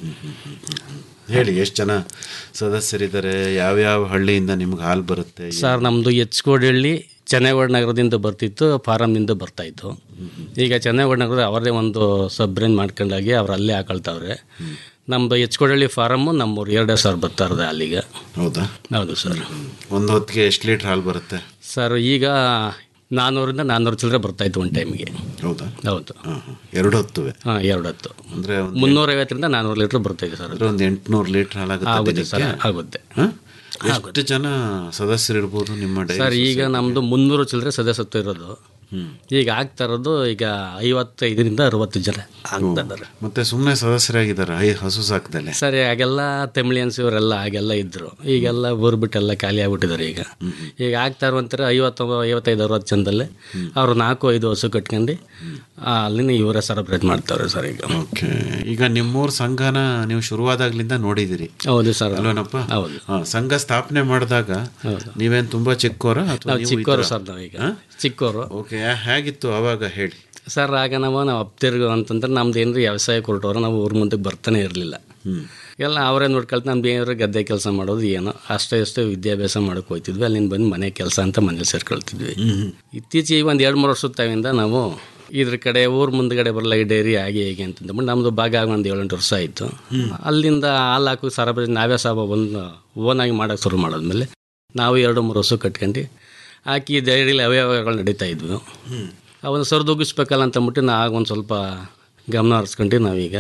ಹೇಳಿ ಎಷ್ಟು ಜನ ಸದಸ್ಯರಿದ್ದಾರೆ ಯಾವ್ಯಾವ ಹಳ್ಳಿಯಿಂದ ನಿಮ್ಗೆ ಹಾಲು ಬರುತ್ತೆ ಸರ್ ನಮ್ಮದು ಎಚ್ಕೋಡಹಳ್ಳಿ ಚೆನ್ನೈಗೌಡ ನಗರದಿಂದ ಬರ್ತಿತ್ತು ಫಾರಮ್ನಿಂದ ಬರ್ತಾಯಿತ್ತು ಈಗ ಚೆನ್ನೈಗೌಡ ನಗರದ ಅವರದೇ ಒಂದು ಸಬ್ ರೇಂಜ್ ಮಾಡ್ಕೊಂಡಾಗಿ ಅವ್ರು ಅಲ್ಲೇ ಹಾಕೊಳ್ತಾವ್ರೆ ನಮ್ಮದು ಎಚ್ಕೋಡಹಳ್ಳಿ ಫಾರಮ್ಮು ನಮ್ಮೂರು ಎರಡೇ ಸಾವಿರ ಬರ್ತಾ ಇರೋದು ಅಲ್ಲಿಗೆ ಹೌದಾ ಹೌದು ಸರ್ ಒಂದು ಹೊತ್ತಿಗೆ ಎಷ್ಟು ಲೀಟ್ರ್ ಹಾಲು ಬರುತ್ತೆ ಸರ್ ಈಗ ನಾನ್ನೂರಿಂದ ನಾನ್ನೂರು ಚಿಲ್ಲರೆ ಬರ್ತಾಯಿತ್ತು ಒಂದು ಟೈಮಿಗೆ ಹೌದಾ ಹೌದು ಎರಡು ಹೊತ್ತುವೆ ಹಾಂ ಎರಡು ಹೊತ್ತು ಅಂದ್ರೆ ಒಂದು ಮುನ್ನೂರೈವತ್ತರಿಂದ ನಾನ್ನೂರು ಲೀಟ್ರ್ ಬರ್ತಾಯಿದೆ ಸರ್ ಅಂದ್ರೆ ಒಂದು ಎಂಟುನೂರು ಲೀಟ್ರ್ ಹಾಲಾಗುತ್ತೆ ಆಗುತ್ತೆ ಸರ್ ದಿನಕ್ಕೆ? ಆಗುತ್ತೆ ಹ? ಎಷ್ಟು ಜನ ಸದಸ್ಯರಿರ್ಬೋದು ನಿಮ್ಮ ಡೈರಿ ಸರ್ ಈಗ ನಮ್ಮದು ಮುನ್ನೂರು ಚಿಲ್ಲರೆ ಸದಸ್ಯತ್ವ ಇರೋದು ಈಗ ಆಗ್ತಾ ಇರೋದು ಈಗ ಐವತ್ತೈದರಿಂದ ಅರವತ್ತು ಜನ ಆಗ್ತಾ ಇದ್ದಾರೆ ಮತ್ತೆ ಸುಮ್ಮನೆ ಸದಸ್ಯರಾಗಿದ್ದಾರೆ ಐ ಹಸು ಸಾಕ್ದಲೆ ಸರಿ ಆಗೆಲ್ಲ ತಮಿಳಿಯನ್ಸ್ ಇವರೆಲ್ಲ ಆಗೆಲ್ಲ ಇದ್ರು ಈಗೆಲ್ಲ ಊರು ಬಿಟ್ಟೆಲ್ಲ ಖಾಲಿ ಆಗ್ಬಿಟ್ಟಿದ್ದಾರೆ ಈಗ ಈಗ ಆಗ್ತಾ ಇರುವಂತಾರೆ ಐವತ್ತು ಐವತ್ತೈದು ಅರವತ್ತು ಜನದಲ್ಲೇ ಅವರು ನಾಲ್ಕು ಐದು ಹಸು ಕಟ್ಕೊಂಡು ಆ, ಅಲ್ಲಿನ ಇವರೇ ಸೆಲೆಬ್ರೇಟ್ ಮಾಡ್ತಾರೆ ಸರ್ ಈಗ ಓಕೆ ಈಗ ನಿಮ್ಮೂರ್ ಸಂಘನ ನೀವು ಶುರುವಾದಾಗ್ಲಿಂದ ನೋಡಿದಿರಿ ಹೌದು ಸರ್ ಅಲ್ವೇನಪ್ಪ ಹೌದು ಹಾ, ಸಂಘ ಸ್ಥಾಪನೆ ಮಾಡಿದಾಗ ನೀವೇನ್ ತುಂಬಾ ಚಿಕ್ಕೋರ ನಾವು ಚಿಕ್ಕವರು ಸರ್ ನಾವೀಗ ಚಿಕ್ಕವರು ಓಕೆ ಹೇಗಿತ್ತು ಅವಾಗ ಹೇಳಿ ಸರ್ ಆಗ ನಾವು ನಾವು ಅಪ್ತಿರ್ಗು ಅಂತಂದ್ರೆ ನಮ್ದು ಏನಾರು ವ್ಯವಸಾಯ ಕೊಟ್ಟವ್ರು ನಾವು ಊರ ಮುಂದಕ್ಕೆ ಬರ್ತಾನೆ ಇರಲಿಲ್ಲ ಎಲ್ಲ ಅವರೇ ನೋಡ್ಕೊಳ್ತಾ ನಮ್ದು ಏನಾದ್ರು ಗದ್ದೆ ಕೆಲಸ ಮಾಡೋದು ಏನೋ ಅಷ್ಟೇ ಅಷ್ಟೇ ವಿದ್ಯಾಭ್ಯಾಸ ಮಾಡಕ್ಕೆ ಹೋಗ್ತಿದ್ವಿ ಅಲ್ಲಿಂದ ಬಂದು ಮನೆ ಕೆಲಸ ಅಂತ ಮನೇಲಿ ಸೇರ್ಕೊಳ್ತಿದ್ವಿ ಇತ್ತೀಚೆಗೆ ಒಂದು ಎರಡು ಮೂರು ವರ್ಷದ ತಾವಿಂದ ನಾವು ಇದ್ರ ಕಡೆ ಊರ ಮುಂದ್ಗಡೆ ಬರಲ್ಲ ಈ ಡೈರಿ ಹಾಗೆ ಹೇಗೆ ಅಂತಂದ್ಬಿಟ್ಟು ನಮ್ಮದು ಭಾಗ ಆಗಿ ಒಂದು ಏಳೆಂಟು ವರ್ಷ ಆಯಿತು ಅಲ್ಲಿಂದ ಹಾಲು ಹಾಕೋ ಸರಬರಾಜು ನಾವೇ ಸಹ ಒಂದು ಓನಾಗಿ ಮಾಡೋಕ್ಕೆ ಶುರು ಮಾಡೋದ್ಮೇಲೆ ನಾವು ಎರಡು ಮೂರು ವರ್ಷ ಕಟ್ಕೊಂಡು ಹಾಕಿ ಡೈರಿಲಿ ಅವ್ಯವಹಾರಗಳು ನಡೀತಾ ಇದ್ವು ಅವನ್ನ ಸರಿದೂಗಿಸ್ಬೇಕಲ್ಲ ಅಂತ ಅಂದ್ಬಿಟ್ಟು ನಾವು ಆಗ ಒಂದು ಸ್ವಲ್ಪ ಗಮನ ಹರಿಸ್ಕೊಂಡು ನಾವೀಗ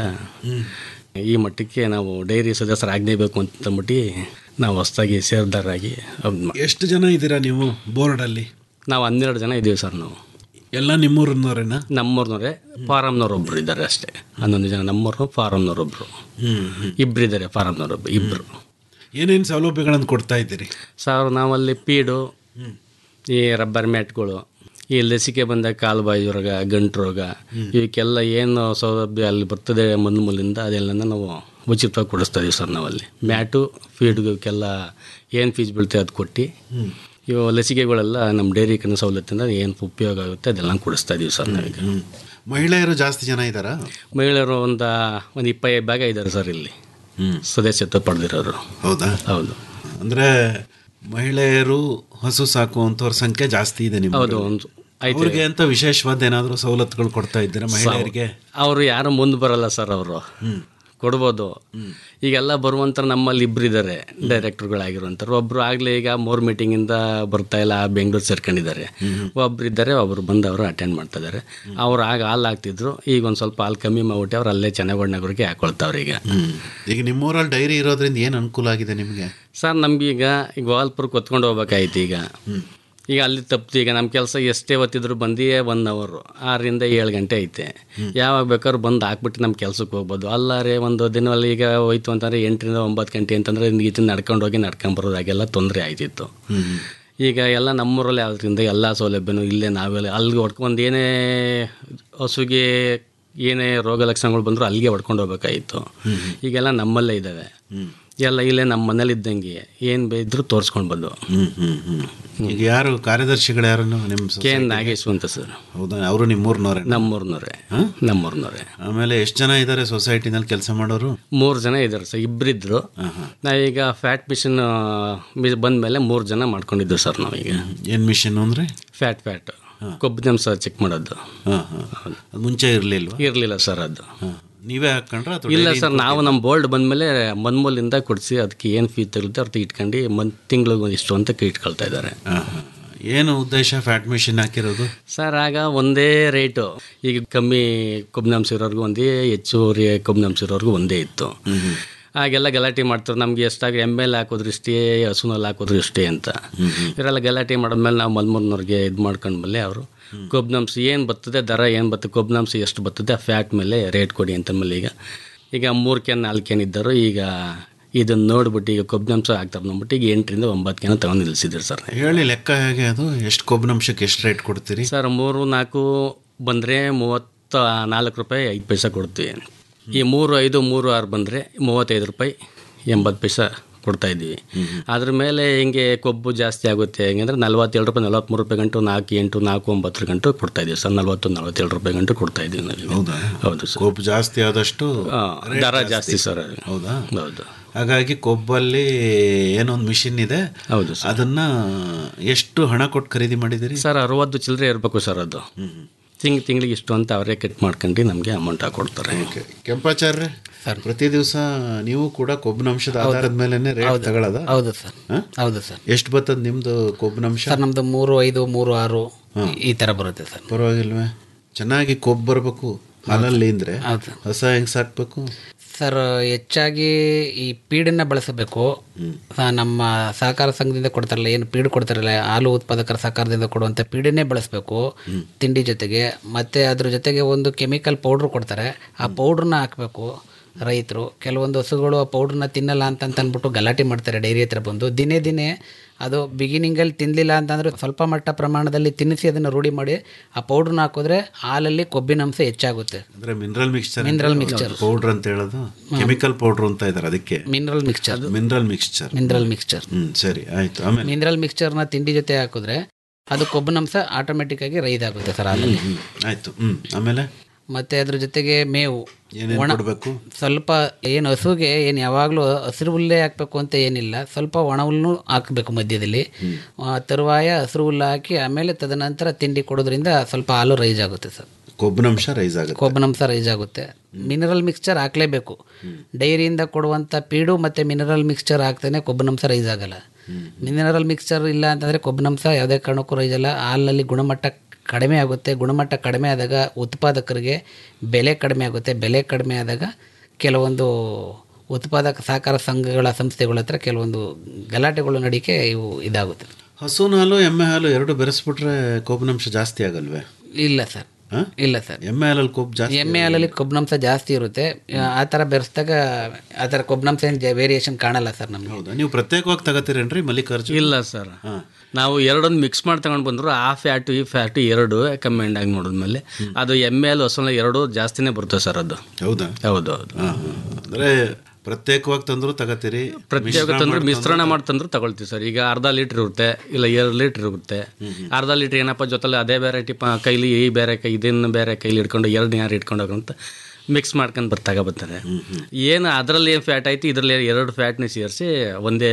ಈ ಮಟ್ಟಕ್ಕೆ ನಾವು ಡೈರಿ ಸದಸ್ಯರಾಗಲೇಬೇಕು ಅಂತಂದ್ಬಿಟ್ಟು ನಾವು ಹೊಸ್ದಾಗಿ ಸೇರ್ದಾರಾಗಿ ಎಷ್ಟು ಜನ ಇದ್ದೀರಾ ನೀವು ಬೋರ್ಡಲ್ಲಿ ನಾವು ಹನ್ನೆರಡು ಜನ ಇದ್ದೀವಿ ಸರ್ ನಾವು ಎಲ್ಲ ನಿಮ್ಮೂರಿನವರೇನಾ ನಮ್ಮೂರ್ನವರೇ ಫಾರಮ್ನವ್ರು ಒಬ್ರು ಇದ್ದಾರೆ ಅಷ್ಟೇ ಹನ್ನೊಂದು ಜನ ನಮ್ಮೂರು ಫಾರಮ್ನವ್ರೊಬ್ರು ಇಬ್ರು ಇದ್ದಾರೆ ಫಾರಮ್ನವ್ರೊಬ್ರು ಇಬ್ಬರು ಏನೇನು ಸೌಲಭ್ಯಗಳನ್ನು ಕೊಡ್ತಾ ಇದ್ದೀರಿ ಸರ್ ನಾವಲ್ಲಿ ಪೀಡು ಈ ರಬ್ಬರ್ ಮ್ಯಾಟ್ಗಳು ಈ ಲಸಿಕೆ ಬಂದ ಕಾಲು ಬಾಯಿ ರೋಗ ಗಂಟು ರೋಗ ಇವಕ್ಕೆಲ್ಲ ಏನು ಸೌಲಭ್ಯ ಅಲ್ಲಿ ಬರ್ತದೆ ಮುಂದೆ ಮೂಲಿಂದ ಅದೆಲ್ಲ ನಾವು ಉಚಿತವಾಗಿ ಕೊಡಿಸ್ತಾ ಇದೀವಿ ಸರ್ ನಾವಲ್ಲಿ ಮ್ಯಾಟು ಫೀಡ್ಗೆಲ್ಲ ಏನು ಫೀಸ್ ಬೀಳ್ತದೆ ಅದು ಕೊಟ್ಟು ಇವು ಲಸಿಕೆಗಳೆಲ್ಲ ನಮ್ಮ ಡೈರಿ ಕನ್ನ ಸವಲತ್ತಿಂದ ಏನು ಉಪಯೋಗ ಆಗುತ್ತೆ ಅದೆಲ್ಲ ಕೊಡಿಸ್ತಾ ಇದೀವಿ ಸರ್ ನಾವೀಗ ಮಹಿಳೆಯರು ಜಾಸ್ತಿ ಜನ ಇದ್ದಾರಾ ಮಹಿಳೆಯರು ಒಂದು ಒಂದು ಇಪ್ಪತ್ತೈದು ಭಾಗ ಇದ್ದಾರೆ ಸರ್ ಇಲ್ಲಿ ಸದಸ್ಯತ್ವ ಪಡೆದಿರೋರು ಹೌದಾ ಹೌದು ಅಂದ್ರೆ ಮಹಿಳೆಯರು ಹಸು ಸಾಕುವಂತವ್ರ ಸಂಖ್ಯೆ ಜಾಸ್ತಿ ಇದೆ ನಿಮ್ಮ ಹೌದು, ಒಂದು ಐತೆ. ಅವ್ರಿಗೆ ಅಂತ ವಿಶೇಷವಾದ ಏನಾದರೂ ಸವಲತ್ತುಗಳು ಕೊಡ್ತಾ ಇದ್ದೀರಾ ಮಹಿಳೆಯರಿಗೆ ಅವರು ಯಾರು ಮುಂದೆ ಬರಲ್ಲ ಸರ್ ಅವರು ಕೊಡ್ಬೋದು ಈಗೆಲ್ಲ ಬರುವಂಥ ನಮ್ಮಲ್ಲಿ ಇಬ್ರು ಇದ್ದಾರೆ ಡೈರೆಕ್ಟರ್ಗಳಾಗಿರುವಂಥವ್ರು ಒಬ್ರು ಆಗಲೇ ಈಗ ಮೂರು ಮೀಟಿಂಗಿಂದ ಬರ್ತಾ ಇಲ್ಲ ಬೆಂಗಳೂರು ಸೇರ್ಕೊಂಡಿದ್ದಾರೆ ಒಬ್ರು ಇದ್ದಾರೆ ಒಬ್ರು ಬಂದು ಅವರು ಅಟೆಂಡ್ ಮಾಡ್ತಾ ಇದ್ದಾರೆ ಅವ್ರು ಆಗ ಹಾಲು ಹಾಕ್ತಿದ್ರು ಈಗ ಒಂದು ಸ್ವಲ್ಪ ಹಾಲು ಕಮ್ಮಿ ಮಾಡ್ಬಿಟ್ಟು ಅವ್ರು ಅಲ್ಲೇ ಚೆನ್ನಗೌಡನಗರಿಗೆ ಹಾಕೊಳ್ತಾವ್ರೆ ಈಗ ಈಗ ನಿಮ್ಮೂರಲ್ಲಿ ಡೈರಿ ಇರೋದ್ರಿಂದ ಏನು ಅನುಕೂಲ ಆಗಿದೆ ನಿಮಗೆ ಸರ್ ನಮ್ಗೀಗ ಈಗ ಗೋವಾಲ್ಪುರಕ್ಕೆ ಹೊತ್ಕೊಂಡು ಹೋಗ್ಬೇಕಾಯ್ತು ಈಗ ಈಗ ಅಲ್ಲಿ ತಪ್ಪಿತು ಈಗ ನಮ್ಮ ಕೆಲಸ ಎಷ್ಟೇ ಹೊತ್ತಿದ್ರು ಬಂದೇ ಒನ್ ಅವರು ಆರರಿಂದ ಏಳು ಗಂಟೆ ಐತೆ ಯಾವಾಗ ಬೇಕಾದ್ರೂ ಬಂದು ಹಾಕ್ಬಿಟ್ಟು ನಮ್ಮ ಕೆಲ್ಸಕ್ಕೆ ಹೋಗ್ಬೋದು ಅಲ್ಲಾರೆ ಒಂದು ದಿನದಲ್ಲಿ ಈಗ ಹೋಯ್ತು ಅಂತಂದರೆ ಎಂಟರಿಂದ ಒಂಬತ್ತು ಗಂಟೆ ಅಂತಂದರೆ ಈಚಿನ ನಡ್ಕೊಂಡು ಹೋಗಿ ನಡ್ಕೊಂಡು ಬರೋದಾಗೆಲ್ಲ ತೊಂದರೆ ಆಯ್ತಿತ್ತು ಈಗ ಎಲ್ಲ ನಮ್ಮೂರಲ್ಲಿ ಯಾವುದರಿಂದ ಎಲ್ಲ ಸೌಲಭ್ಯನೂ ಇಲ್ಲೇ ನಾವೆಲ್ಲ ಅಲ್ಲಿಗೆ ಹೊಡ್ಕೊಂಡು ಏನೇ ಹಸುಗೆ ಏನೇ ರೋಗ ಲಕ್ಷಣಗಳು ಬಂದರೂ ಅಲ್ಲಿಗೆ ಹೊಡ್ಕೊಂಡು ಹೋಗ್ಬೇಕಾಗಿತ್ತು ಈಗೆಲ್ಲ ನಮ್ಮಲ್ಲೇ ಇದ್ದಾವೆ ಎಲ್ಲ ಇಲ್ಲೇ ನಮ್ಮ ಮನೇಲಿ ಇದ್ದಂಗೆ ಏನು ಬೇಯಿದ್ರು ತೋರಿಸ್ಕೊಂಡು ಬಂದು ಈಗ ಯಾರು ಕಾರ್ಯದರ್ಶಿಗಳು ಯಾರು ನಿಮ್ಮ ಕೆ society ಎನ್ ಗೆ? ನಾಗೇಶ್ ಅಂತ ಸರ್ ಹೌದಾ ಅವರು ನಿಮ್ಮೂರ್ನವ್ರೆ ನಮ್ಮೂರ್ನವ್ರೆ ನಮ್ಮೂರ್ನವ್ರೆ ಆಮೇಲೆ ಎಷ್ಟು ಜನ ಇದ್ದಾರೆ ಸೊಸೈಟಿನಲ್ಲಿ ಕೆಲಸ ಮಾಡೋರು ಮೂರು ಜನ ಇದ್ದಾರೆ ಸರ್ ಇಬ್ಬರಿದ್ರು ನಾವೀಗ ಫ್ಯಾಟ್ ಮಿಷನ್ ಬಂದಮೇಲೆ ಮೂರು ಜನ ಮಾಡ್ಕೊಂಡಿದ್ದು ಸರ್ ನಾವೀಗ ಏನು ಮಿಷನ್ ಅಂದರೆ ಫ್ಯಾಟ್ ಫ್ಯಾಟ್ ಕೊಬ್ಬಿನಂಶ ಚೆಕ್ ಮಾಡೋದು ಹಾಂ ಹಾಂ ಅದು ಮುಂಚೆ ಇರಲಿಲ್ವಾ ಇರಲಿಲ್ಲ ಸರ್ ಅದು ನೀವೇ ಹಾಕೊಂಡ್ರ ಇಲ್ಲ ಸರ್ ನಾವು ನಮ್ಮ ಬೋಲ್ಡ್ ಬಂದಮೇಲೆ ಮನ್ಮೂಲಿಂದ ಕೊಡಿಸಿ ಅದಕ್ಕೆ ಏನು ಫೀ ತಗುತ್ತೆ ಅವ್ರದ್ದು ಇಟ್ಕೊಂಡು ಮಂತ್ ತಿಂಗಳಿಗೆ ಇಷ್ಟು ಅಂತ ಇಟ್ಕೊಳ್ತಾ ಇದ್ದಾರೆ ಏನು ಉದ್ದೇಶ ಫ್ಯಾಟ್ ಮಿಷನ್ ಹಾಕಿರೋದು ಸರ್ ಆಗ ಒಂದೇ ರೇಟು ಈಗ ಕಮ್ಮಿ ಕೊಬ್ಬಿನಾಂಶ ಇರೋರ್ಗು ಒಂದೇ ಹೆಚ್ಚುವರಿ ಕೊಬ್ಬಿನಾಂಶ ಇರೋರ್ಗು ಒಂದೇ ಇತ್ತು ಆಗೆಲ್ಲ ಗಲಾಟೆ ಮಾಡ್ತಾರೆ ನಮ್ಗೆ ಎಷ್ಟಾಗಿ ಎಮ್ ಎಲ್ ಹಾಕಿದ್ರು ಇಷ್ಟೇ ಹಸುನಲ್ಲಿ ಹಾಕಿದ್ರು ಇಷ್ಟೇ ಅಂತ ಇವರೆಲ್ಲ ಗಲಾಟೆ ಮಾಡಿದ್ಮೇಲೆ ನಾವು ಮಲ್ಮೂರ್ನವ್ರಿಗೆ ಇದು ಮಾಡ್ಕೊಂಡ್ಮೇಲೆ ಅವರು ಕೊಬ್ಬಿನಾಂಶ ಏನು ಬರ್ತದೆ ದರ ಏನು ಬರ್ತದೆ ಕೊಬ್ಬಿನಾಂಶ ಎಷ್ಟು ಬರ್ತದೆ ಆ ಫ್ಯಾಟ್ ಮೇಲೆ ರೇಟ್ ಕೊಡಿ ಅಂತ ಮೇಲೆ ಈಗ ಈಗ ಮೂರು ಕ್ಯಾನ್ ನಾಲ್ಕು ಕ್ಯಾನ್ ಇದ್ದರು ಈಗ ಇದನ್ನು ನೋಡ್ಬಿಟ್ಟು ಈಗ ಕೊಬ್ಬಿನಾಂಶ ಹಾಕ್ತಾರೆ ನೋಡ್ಬಿಟ್ಟು ಈಗ ಎಂಟರಿಂದ ಒಂಬತ್ತು ಕ್ಯಾನ್ ತಗೊಂಡು ನಿಲ್ಲಿಸಿದ್ರು ಸರ್ ಹೇಳಿ ಲೆಕ್ಕ ಹೇಗೆ ಅದು ಎಷ್ಟು ಕೊಬ್ಬಿನಂಶಕ್ಕೆ ಎಷ್ಟು ರೇಟ್ ಕೊಡ್ತೀರಿ ಸರ್ ಮೂರು ನಾಲ್ಕು ಬಂದರೆ ಮೂವತ್ತ ನಾಲ್ಕು ರೂಪಾಯಿ ಐದು ಪೈಸೆ ಕೊಡ್ತೀವಿ ಈ ಮೂರು ಐದು ಮೂರು ಆರು ಬಂದರೆ ಮೂವತ್ತೈದು ರೂಪಾಯಿ ಎಂಬತ್ತು ಪೈಸೆ ಕೊಡ್ತಾ ಇದ್ದೀವಿ ಅದ್ರ ಮೇಲೆ ಹಿಂಗೆ ಕೊಬ್ಬು ಜಾಸ್ತಿ ಆಗುತ್ತೆ ಹೆಂಗಂದ್ರೆ ನಲ್ವತ್ತೇಳು ರೂಪಾಯಿ ನಲ್ವತ್ತ್ಮೂರು ರೂಪಾಯಿ ಗಂಟು ನಾಲ್ಕು ಎಂಟು ನಾಲ್ಕು ಒಂಬತ್ತರ ಗಂಟು ಕೊಡ್ತಾ ಇದ್ದೀವಿ ಸರ್ ನಲ್ವತ್ತು ನಲ್ವತ್ತೇಳು ರೂಪಾಯಿ ಗಂಟು ಕೊಡ್ತಾ ಇದ್ದೀವಿ ನಾವು ಹೌದಾ ಹೌದು ಸರ್ ಕೊಬ್ಬು ಜಾಸ್ತಿ ಆದಷ್ಟು ಆ, rate ದರ ಜಾಸ್ತಿ ಸರ್ ಹೌದಾ ಹೌದು ಹಾಗಾಗಿ ಕೊಬ್ಬಲ್ಲಿ ಏನೊಂದು ಮಿಷಿನ್ ಇದೆ ಹೌದು ಅದನ್ನ ಎಷ್ಟು ಹಣ ಕೊಟ್ಟು ಖರೀದಿ ಮಾಡಿದಿರಿ ಸರ್ ಅರವತ್ತು ಚಿಲ್ಲರೆ ಇರಬೇಕು ಸರ್ ಅದು ತಿಂಗ್ ತಿಂಗಳಿಗೆ ಇಷ್ಟು ಅಂತ ಅವರೇ ಕಟ್ ಮಾಡ್ಕೊಂಡು ನಮಗೆ ಅಮೌಂಟ್ ಹಾಕೊಡ್ತಾರೆ ಕೆಂಪಾಚಾರ್ಯ ಪ್ರತಿ ದಿವಸ ನೀವು ಕೂಡ ಕೊಬ್ಬಿನಂಶದ ಆಧಾರದ ಮೇಲೆ ರೇಟ್ ಹೌದು. ತಗೊಳ್ಳೋದ ಹೌದು ಸರ್ ಹೌದು ಸರ್ ಎಷ್ಟು ಬರ್ತದ ನಿಮ್ದು ಕೊಬ್ಬಿನಂಶ ಸರ್ ನಮ್ದು ಮೂರು ಐದು ಮೂರು ಆರು ಈ ಥರ ಬರುತ್ತೆ ಸರ್ ಪರವಾಗಿಲ್ವೇ ಚೆನ್ನಾಗಿ ಕೊಬ್ಬು ಬರಬೇಕು ಹಾಲಲ್ಲಿ ಅಂದ್ರೆ ಹೊಸ ಹೆಂಗ್ ಸಾಕ್ಬೇಕು ಸರ್ ಹೆಚ್ಚಾಗಿ ಈ ಪೀಡನ್ನ ಬಳಸಬೇಕು ಆ, ನಮ್ಮ ಸಹಕಾರ ಸಂಘದಿಂದ ಕೊಡ್ತಾರಲ್ಲ ಏನು ಪೀಡ್ ಕೊಡ್ತಾರಲ್ಲ ಹಾಲು ಉತ್ಪಾದಕರ ಸಹಕಾರದಿಂದ ಕೊಡುವಂಥ ಪೀಡನ್ನೇ ಬಳಸಬೇಕು ತಿಂಡಿ ಜೊತೆಗೆ ಮತ್ತು ಅದ್ರ ಜೊತೆಗೆ ಒಂದು ಕೆಮಿಕಲ್ ಪೌಡ್ರ್ ಕೊಡ್ತಾರೆ ಆ ಪೌಡ್ರನ್ನ ಹಾಕಬೇಕು ರೈತರು ಕೆಲವೊಂದು ಹಸುಗಳು ಆ ಪೌಡ್ರನ್ನ ತಿನ್ನಲ್ಲ ಅಂತ ಅಂತ ಅಂದ್ಬಿಟ್ಟು ಗಲಾಟೆ ಮಾಡ್ತಾರೆ ಡೈರಿ ಹತ್ರ ಬಂದು ದಿನೇ ದಿನೇ ಅದು ಬಿಗಿನಿಂಗಲ್ಲಿ ತಿನ್ನಲಿಲ್ಲ ಅಂತಂದರೆ ಸ್ವಲ್ಪ ಮಟ್ಟ ಪ್ರಮಾಣದಲ್ಲಿ ತಿನ್ನಿಸಿ ಅದನ್ನು ರೂಢಿ ಮಾಡಿ ಆ ಪೌಡ್ರನ್ನ ಹಾಕಿದ್ರೆ ಹಾಲಲ್ಲಿ ಕೊಬ್ಬಿನಾಂಶ ಹೆಚ್ಚಾಗುತ್ತೆ ಅಂದ್ರೆ mineral mixture Mineral mixture. Powder ಅಂತ ಹೇಳೋದು ಕೆಮಿಕಲ್ ಪೌಡರ್ ಅಂತ ಇದಾರೆ ಅದಕ್ಕೆ mineral mixture mineral mixture mineral mixture ಹ್ಮ್ ಸರಿ ಆಯ್ತು ಆಮೇಲೆ ಮಿನರಲ್ ಮಿಕ್ಸ್ಚರ್ನ ತಿಂಡಿ ಜೊತೆ ಹಾಕಿದ್ರೆ ಅದು ಕೊಬ್ಬಿನಂಶ ಆಟೋಮೆಟಿಕ್ ಆಗಿ ರೈಸ್ ಆಗುತ್ತೆ ಸರ್ ಹಾಲಲ್ಲಿ ಹ್ಮ್, ಆಯ್ತು ಹ್ಮ್ ಆಮೇಲೆ ಮತ್ತೆ ಅದ್ರ ಜೊತೆಗೆ ಮೇವು ಏನೇನ್ ಒಣ ಕೊಡ್ಬೇಕು? ಸ್ವಲ್ಪ ಏನು ಹಸುಗೆ ಏನು ಯಾವಾಗಲೂ ಹಸಿರು ಹುಲ್ಲೇ ಹಾಕಬೇಕು ಅಂತ ಏನಿಲ್ಲ ಸ್ವಲ್ಪ ಒಣ ಹುಲ್ಲು ಹಾಕಬೇಕು ಮಧ್ಯದಲ್ಲಿ ಆ, ತರುವಾಯ ಹಸಿರು ಹುಲ್ಲು ಹಾಕಿ ಆಮೇಲೆ ತದನಂತರ ತಿಂಡಿ ಕೊಡೋದ್ರಿಂದ ಸ್ವಲ್ಪ ಹಾಲು ರೈಸ್ ಆಗುತ್ತೆ ಸರ್ ಕೊಬ್ಬಿನಂಶ ರೈಸ್ ಆಗುತ್ತೆ ಕೊಬ್ಬಿನಂಶ ರೈಸ್ ಆಗುತ್ತೆ ಮಿನರಲ್ ಮಿಕ್ಸ್ಚರ್ ಹಾಕಲೇಬೇಕು ಡೈರಿಯಿಂದ ಕೊಡುವಂಥ ಪೀಡು ಮತ್ತು ಮಿನರಲ್ ಮಿಕ್ಸ್ಚರ್ ಹಾಕ್ತಾನೆ ಕೊಬ್ಬಿನಂಶ ರೈಸ್ ಆಗಲ್ಲ ಮಿನರಲ್ ಮಿಕ್ಸ್ಚರ್ ಇಲ್ಲ ಅಂತಂದರೆ ಕೊಬ್ಬಿನಂಶ ಯಾವುದೇ ಕಾರಣಕ್ಕೂ ರೈಸ್ ಆಗಲ್ಲ ಹಾಲಿನಲ್ಲಿ ಗುಣಮಟ್ಟ ಕಡಿಮೆ ಆಗುತ್ತೆ ಗುಣಮಟ್ಟ ಕಡಿಮೆ ಆದಾಗ ಉತ್ಪಾದಕರಿಗೆ ಬೆಲೆ ಕಡಿಮೆ ಆಗುತ್ತೆ ಬೆಲೆ ಕಡಿಮೆ ಆದಾಗ ಕೆಲವೊಂದು ಉತ್ಪಾದಕ ಸಹಕಾರ ಸಂಘಗಳ ಸಂಸ್ಥೆಗಳ ಹತ್ರ ಕೆಲವೊಂದು ಗಲಾಟೆಗಳು ನಡಿಕೆ ಇವು ಇದಾಗುತ್ತೆ ಹಸುನ ಹಾಲು ಎಮ್ಮೆ ಹಾಲು ಎರಡು ಬೆರೆಸ್ಬಿಟ್ರೆ ಕೊಬ್ಬಿನಂಶ ಜಾಸ್ತಿ ಆಗಲ್ವೇ ಇಲ್ಲ ಸರ್ ಹ? ಇಲ್ಲ ಸರ್ ಎಮ್ಮೆ ಹಾಲಲ್ಲಿ ಕೊಬ್ಬು ಜಾಸ್ತಿ ಎಮ್ಮೆ ಹಾಲಲ್ಲಿ ಕೊಬ್ಬಿನಾಂಶ ಜಾಸ್ತಿ ಇರುತ್ತೆ ಆ ಥರ ಬೆರೆಸಿದಾಗ ಆ ಥರ ಕೊಬ್ಬಿನಾಂಶ ಏನು ವೇರಿಯೇಷನ್ ಕಾಣಲ್ಲ ಸರ್ ನಮಗೆ ಹೌದಾ ನೀವು ಪ್ರತ್ಯೇಕವಾಗಿ ತಗೋತೀರೇನ್ರಿ ಮಲ್ಲಿಕಾರ್ಜುನ್ ಇಲ್ಲ ಸರ್ ನಾವು ಎರಡೊಂದು ಮಿಕ್ಸ್ ಮಾಡಿ ತಗೊಂಡು ಬಂದ್ರು ಆ ಫ್ಯಾಟು ಈ ಫ್ಯಾಟು ಎರಡು ಕಮೆಂಡ್ ಆಗಿ ನೋಡಿದ್ಮೇಲೆ ಅದು ಎಮ್ಮೆ ಅಲ್ಲಿ ಹೊಸಲ ಎರಡು ಜಾಸ್ತಿನೇ ಬರುತ್ತೆ ಸರ್ ಅದು ಹೌದಾ ಹೌದು ಹೌದು ಅಂದ್ರೆ ಪ್ರತ್ಯೇಕವಾಗಿ ತಂದ್ರು ತಗತ್ತೀರಿ ಪ್ರತ್ಯೇಕ ಮಿಶ್ರಣ ತಂದ್ರೆ ಮಾಡಿ ಮಿಶ್ರಣ ಮಾಡಿ ತಂದ್ರು ತಗೊಳ್ತೀವಿ ಸರ್ ಈಗ ಅರ್ಧ ಲೀಟ್ರ್ ಇರುತ್ತೆ ಇಲ್ಲ ಎರಡು ಲೀಟ್ರ್ ಇರುತ್ತೆ ಅರ್ಧ ಲೀಟ್ರ್ ಏನಪ್ಪ ಜೊತೆಲಿ ಅದೇ ಬೇರೆ ಟಿಪ ಕೈಲಿ ಈ ಬೇರೆ ಕೈ ಇದನ್ನು ಬೇರೆ ಕೈಲಿ ಇಟ್ಕೊಂಡು ಎರಡು ಯಾರು ಇಟ್ಕೊಂಡು ಹೋಗಂತ ಮಿಕ್ಸ್ ಮಾಡ್ಕೊಂಡು ಬರ್ತಾಗ ಬರ್ತಾರೆ ಏನು ಅದರಲ್ಲಿ ಏನು ಫ್ಯಾಟ್ ಆಯ್ತು ಇದರಲ್ಲಿ ಎರಡು ಫ್ಯಾಟ್ನ ಸೇರಿಸಿ ಒಂದೇ